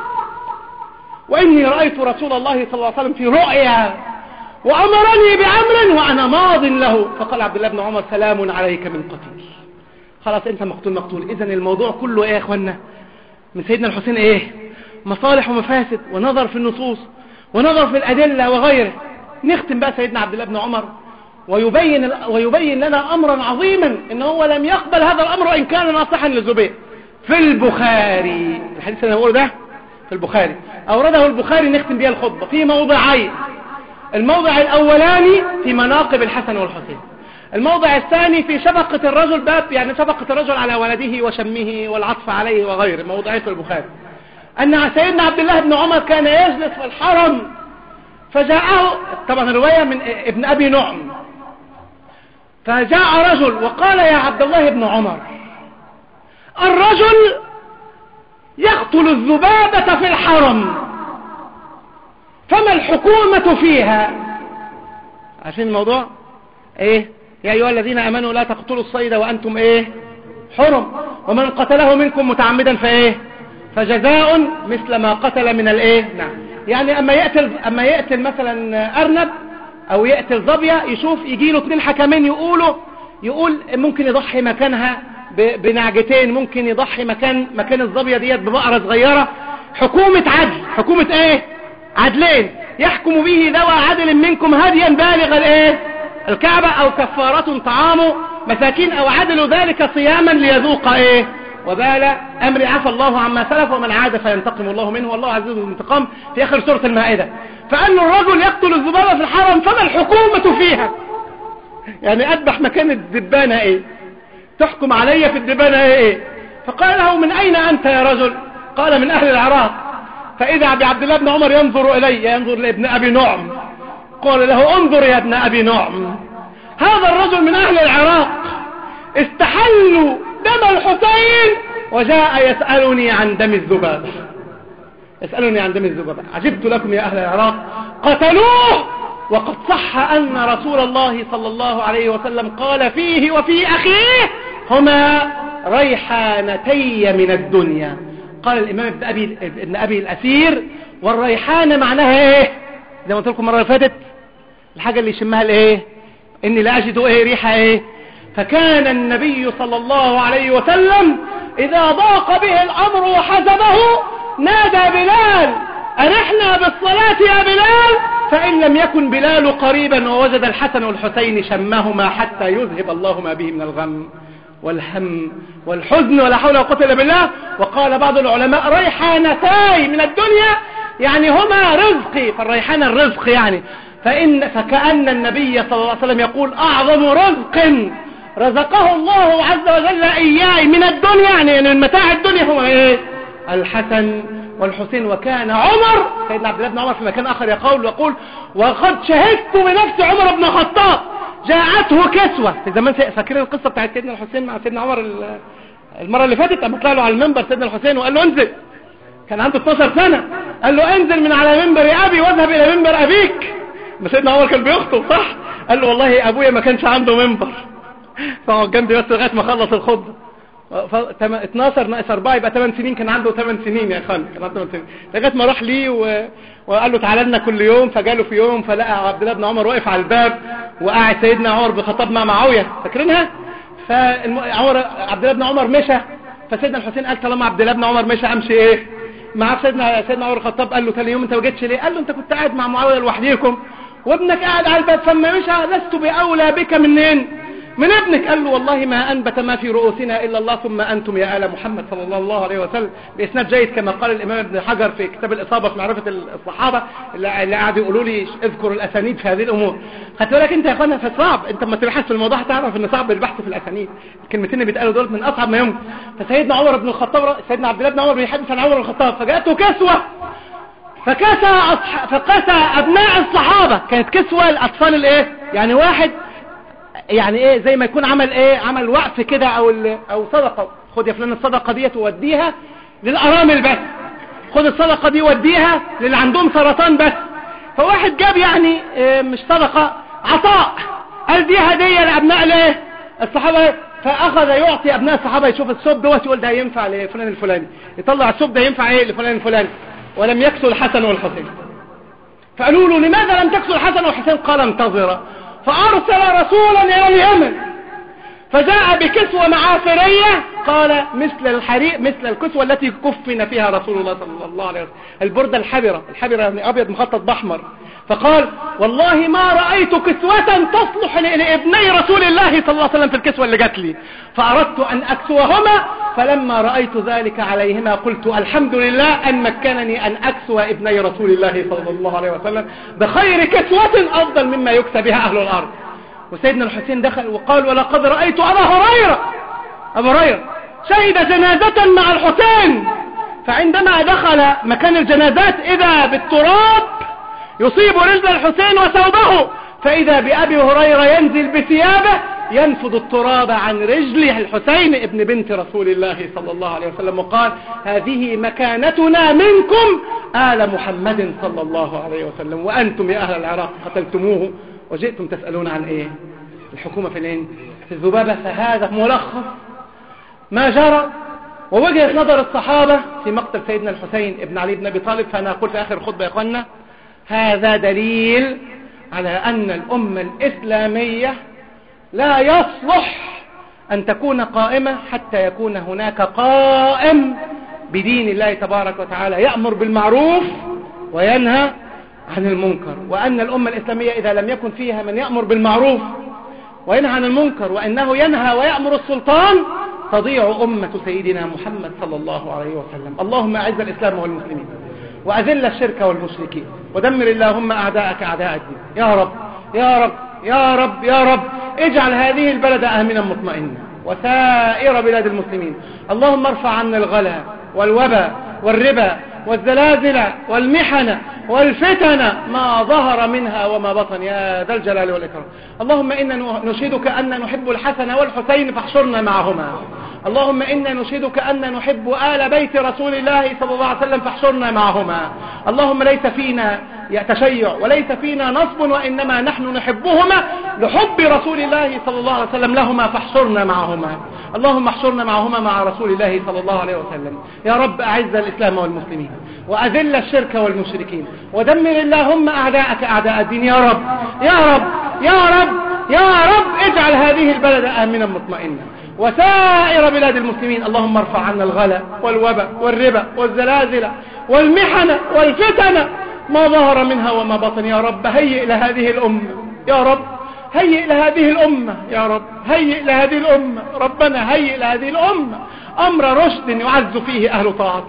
واني رايت رسول الله صلى الله عليه وسلم في رؤيا وامرني بامر وانا ماض له فقال عبد الله بن عمر سلام عليك من قتيل خلاص انت مقتول مقتول اذا الموضوع كله ايه يا اخوانا من سيدنا الحسين ايه مصالح ومفاسد ونظر في النصوص ونظر في الادله وغيره نختم بقى سيدنا عبد الله بن عمر ويبين, ويبين لنا أمرا عظيما إن هو لم يقبل هذا الأمر وإن كان ناصحا للزبير في البخاري الحديث اللي بقوله ده في البخاري أورده البخاري نختم بها الخطبة في موضعين الموضع الأولاني في مناقب الحسن والحسين الموضع الثاني في شفقة الرجل باب يعني شفقة الرجل على ولده وشمه والعطف عليه وغيره موضعين في البخاري أن سيدنا عبد الله بن عمر كان يجلس في الحرم فجاءه طبعا الرواية من ابن أبي نعم فجاء رجل وقال يا عبد الله بن عمر الرجل يقتل الذبابة في الحرم فما الحكومة فيها عارفين الموضوع ايه يا ايها الذين امنوا لا تقتلوا الصيد وانتم ايه حرم ومن قتله منكم متعمدا فايه فجزاء مثل ما قتل من الايه نعم يعني اما يقتل اما يقتل مثلا ارنب او يقتل ظبية يشوف يجي له اثنين حكمين يقولوا يقول ممكن يضحي مكانها بنعجتين ممكن يضحي مكان مكان الظبية ديت ببقرة صغيرة حكومة عدل حكومة ايه عدلين يحكم به ذوى عدل منكم هديا بالغ الايه الكعبة او كفارة طعام مساكين او عدل ذلك صياما ليذوق ايه وبال امر عفى الله عما سلف ومن عاد فينتقم الله منه والله عزيز الانتقام في اخر سورة المائدة فأن الرجل يقتل الذبابة في الحرم فما الحكومة فيها يعني أذبح مكان الدبانة ايه تحكم علي في الدبانة ايه فقال له من اين انت يا رجل قال من اهل العراق فاذا بعبد الله بن عمر ينظر الي ينظر لابن ابي نعم قال له انظر يا ابن ابي نعم هذا الرجل من اهل العراق استحلوا دم الحسين وجاء يسألني عن دم الذبابة يسألني عن دم الذبابة عجبت لكم يا أهل العراق قتلوه وقد صح أن رسول الله صلى الله عليه وسلم قال فيه وفي أخيه هما ريحانتي من الدنيا قال الإمام ابن أبي, ابن أبي الأسير والريحانة معناها إيه زي ما قلت لكم مرة اللي فاتت الحاجة اللي يشمها الإيه إني لا أجد إيه ريحة إيه فكان النبي صلى الله عليه وسلم إذا ضاق به الأمر وحزبه نادى بلال أنحنا بالصلاة يا بلال فإن لم يكن بلال قريبا ووجد الحسن والحسين شمهما حتى يذهب الله ما به من الغم والهم والحزن ولا حول ولا قوة إلا بالله وقال بعض العلماء ريحانتاي من الدنيا يعني هما رزقي فالريحان الرزق يعني فإن فكأن النبي صلى الله عليه وسلم يقول أعظم رزق رزقه الله عز وجل إياي من الدنيا يعني من متاع الدنيا هو إيه الحسن والحسين وكان عمر سيدنا عبد الله بن عمر في مكان آخر يقول ويقول وقد شهدت بنفس عمر بن الخطاب جاءته كسوة في زمان فاكرين القصة بتاعت سيدنا الحسين مع سيدنا عمر المرة اللي فاتت اما طلع له على المنبر سيدنا الحسين وقال له انزل كان عنده 12 سنة قال له انزل من على منبر أبي واذهب إلى منبر أبيك ما سيدنا عمر كان بيخطب صح قال له والله أبويا ما كانش عنده منبر فقعد جنبي بس لغايه ما خلص الخطبه 12 ناقص 4 يبقى 8 سنين كان عنده 8 سنين يا خالد كان عنده 8 سنين لغايه ما راح ليه و... وقال له تعالى لنا كل يوم فجاله في يوم فلقى عبد الله بن عمر واقف على الباب وقاعد سيدنا عمر بخطاب مع معاويه فاكرينها فعمر عبد الله بن عمر مشى فسيدنا الحسين قال طالما عبد الله بن عمر مشى امشي ايه مع سيدنا سيدنا عمر الخطاب قال له ثاني يوم انت ما جيتش ليه قال له انت كنت قاعد مع معاويه لوحديكم وابنك قاعد على الباب فما مشى لست باولى بك منين من ابنك قال له والله ما أنبت ما في رؤوسنا إلا الله ثم أنتم يا آل محمد صلى الله عليه وسلم بإسناد جيد كما قال الإمام ابن حجر في كتاب الإصابة في معرفة الصحابة اللي قاعد يقولوا لي اذكر الأسانيد في هذه الأمور خدت بالك أنت يا أخوانا فصعب أنت لما تبحث في الموضوع هتعرف إن صعب البحث في الأسانيد الكلمتين اللي بيتقالوا دول من أصعب ما يمكن فسيدنا عمر بن الخطاب سيدنا عبد الله بن عمر بيحدث عن عمر بن الخطاب فجاءته كسوة فكسى أصح... فكسى ابناء الصحابة كانت كسوة الاطفال الايه يعني واحد يعني ايه زي ما يكون عمل ايه عمل وقف كده او ال... او صدقة خد يا فلان الصدقة دي توديها للارامل بس خد الصدقة دي وديها للي عندهم سرطان بس فواحد جاب يعني إيه مش صدقة عطاء قال دي هدية لابناء الايه الصحابة فاخذ يعطي ابناء الصحابة يشوف الصوب دوت يقول ده ينفع لفلان الفلاني يطلع الصوب ده ينفع ايه لفلان الفلاني ولم يكسو الحسن والحسين فقالوا له لماذا لم تكسو الحسن والحسين قال انتظر فارسل رسولا الى اليمن فجاء بكسوة معافرية قال مثل الحريق مثل الكسوة التي كفن فيها رسول الله صلى الله عليه وسلم البردة الحبرة الحبرة يعني أبيض مخطط بأحمر فقال والله ما رأيت كسوة تصلح لابني رسول الله صلى الله عليه وسلم في الكسوة اللي جات لي فأردت أن أكسوهما فلما رأيت ذلك عليهما قلت الحمد لله أن مكنني أن أكسو ابني رسول الله صلى الله عليه وسلم بخير كسوة أفضل مما يكسى بها أهل الأرض وسيدنا الحسين دخل وقال ولقد رأيت أبا هريرة أبا هريرة شهد جنازة مع الحسين فعندما دخل مكان الجنازات إذا بالتراب يصيب رجل الحسين وثوبه فإذا بأبي هريرة ينزل بثيابه ينفض التراب عن رجل الحسين ابن بنت رسول الله صلى الله عليه وسلم وقال هذه مكانتنا منكم آل محمد صلى الله عليه وسلم وأنتم يا أهل العراق قتلتموه وجئتم تسألون عن ايه الحكومة في الين في الذبابة فهذا ملخص ما جرى ووجهة نظر الصحابة في مقتل سيدنا الحسين ابن علي بن ابي طالب فانا اقول في اخر خطبة يا اخوانا هذا دليل على ان الامة الاسلامية لا يصلح ان تكون قائمة حتى يكون هناك قائم بدين الله تبارك وتعالى يأمر بالمعروف وينهى عن المنكر وأن الأمة الإسلامية إذا لم يكن فيها من يأمر بالمعروف وينهى عن المنكر وأنه ينهى ويأمر السلطان تضيع أمة سيدنا محمد صلى الله عليه وسلم اللهم أعز الإسلام والمسلمين وأذل الشرك والمشركين ودمر اللهم أعداءك أعداء الدين يا رب يا رب يا رب يا رب اجعل هذه البلد آمنا مطمئنا وسائر بلاد المسلمين اللهم ارفع عنا الغلا والوبا والربا والزلازل والمحن والفتن ما ظهر منها وما بطن يا ذا الجلال والإكرام اللهم إنا نشهدك أن نحب الحسن والحسين فاحشرنا معهما اللهم إنا نشهدك أن نحب آل بيت رسول الله صلى الله عليه وسلم فاحشرنا معهما اللهم ليس فينا تشيع وليس فينا نصب وإنما نحن نحبهما لحب رسول الله صلى الله عليه وسلم لهما فاحشرنا معهما اللهم احشرنا معهما مع رسول الله صلى الله عليه وسلم يا رب أعز الإسلام والمسلمين وأذل الشرك والمشركين ودمر اللهم أعداءك أعداء الدين يا رب يا رب يا رب يا رب اجعل هذه البلد آمنا مطمئنا وسائر بلاد المسلمين اللهم ارفع عنا الغلا والوبا والربا والزلازل والمحن والفتن ما ظهر منها وما بطن يا رب هيئ لهذه الأمة يا رب هيئ لهذه الأمة يا رب هيئ لهذه الأمة ربنا هيئ لهذه الأمة أمر رشد يعز فيه أهل طاعتك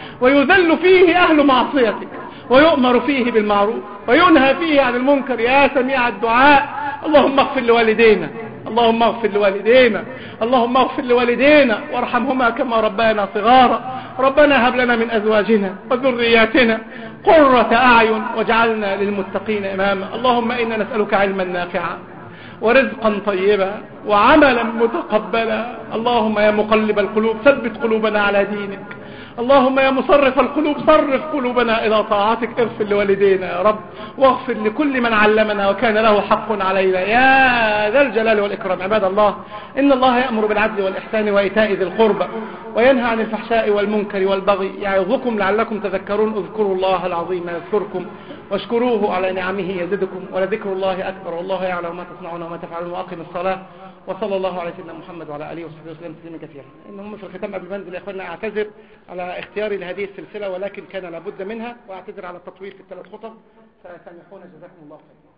ويذل فيه أهل معصيتك ويؤمر فيه بالمعروف وينهى فيه عن المنكر يا سميع الدعاء اللهم اغفر لوالدينا اللهم اغفر لوالدينا اللهم اغفر لوالدينا وارحمهما كما ربانا صغارا ربنا هب لنا من أزواجنا وذرياتنا قرة أعين واجعلنا للمتقين إماما اللهم إنا نسألك علما نافعا ورزقا طيبا وعملا متقبلا اللهم يا مقلب القلوب ثبت قلوبنا على دينك اللهم يا مصرف القلوب صرف قلوبنا إلى طاعتك اغفر لوالدينا يا رب واغفر لكل من علمنا وكان له حق علينا يا ذا الجلال والإكرام عباد الله إن الله يأمر بالعدل والإحسان وإيتاء ذي القربى وينهى عن الفحشاء والمنكر والبغي يعظكم لعلكم تذكرون اذكروا الله العظيم يذكركم واشكروه على نعمه يزدكم ولذكر الله أكبر والله يعلم ما تصنعون وما تفعلون وأقم الصلاة وصلى الله على سيدنا محمد وعلى آله وصحبه وسلم تسليما كثيرا إنهم في الختام قبل منزل يا إخواننا أعتذر على اختياري لهذه السلسلة ولكن كان لابد منها وأعتذر على التطويل في الثلاث خطب فسامحونا جزاكم الله خير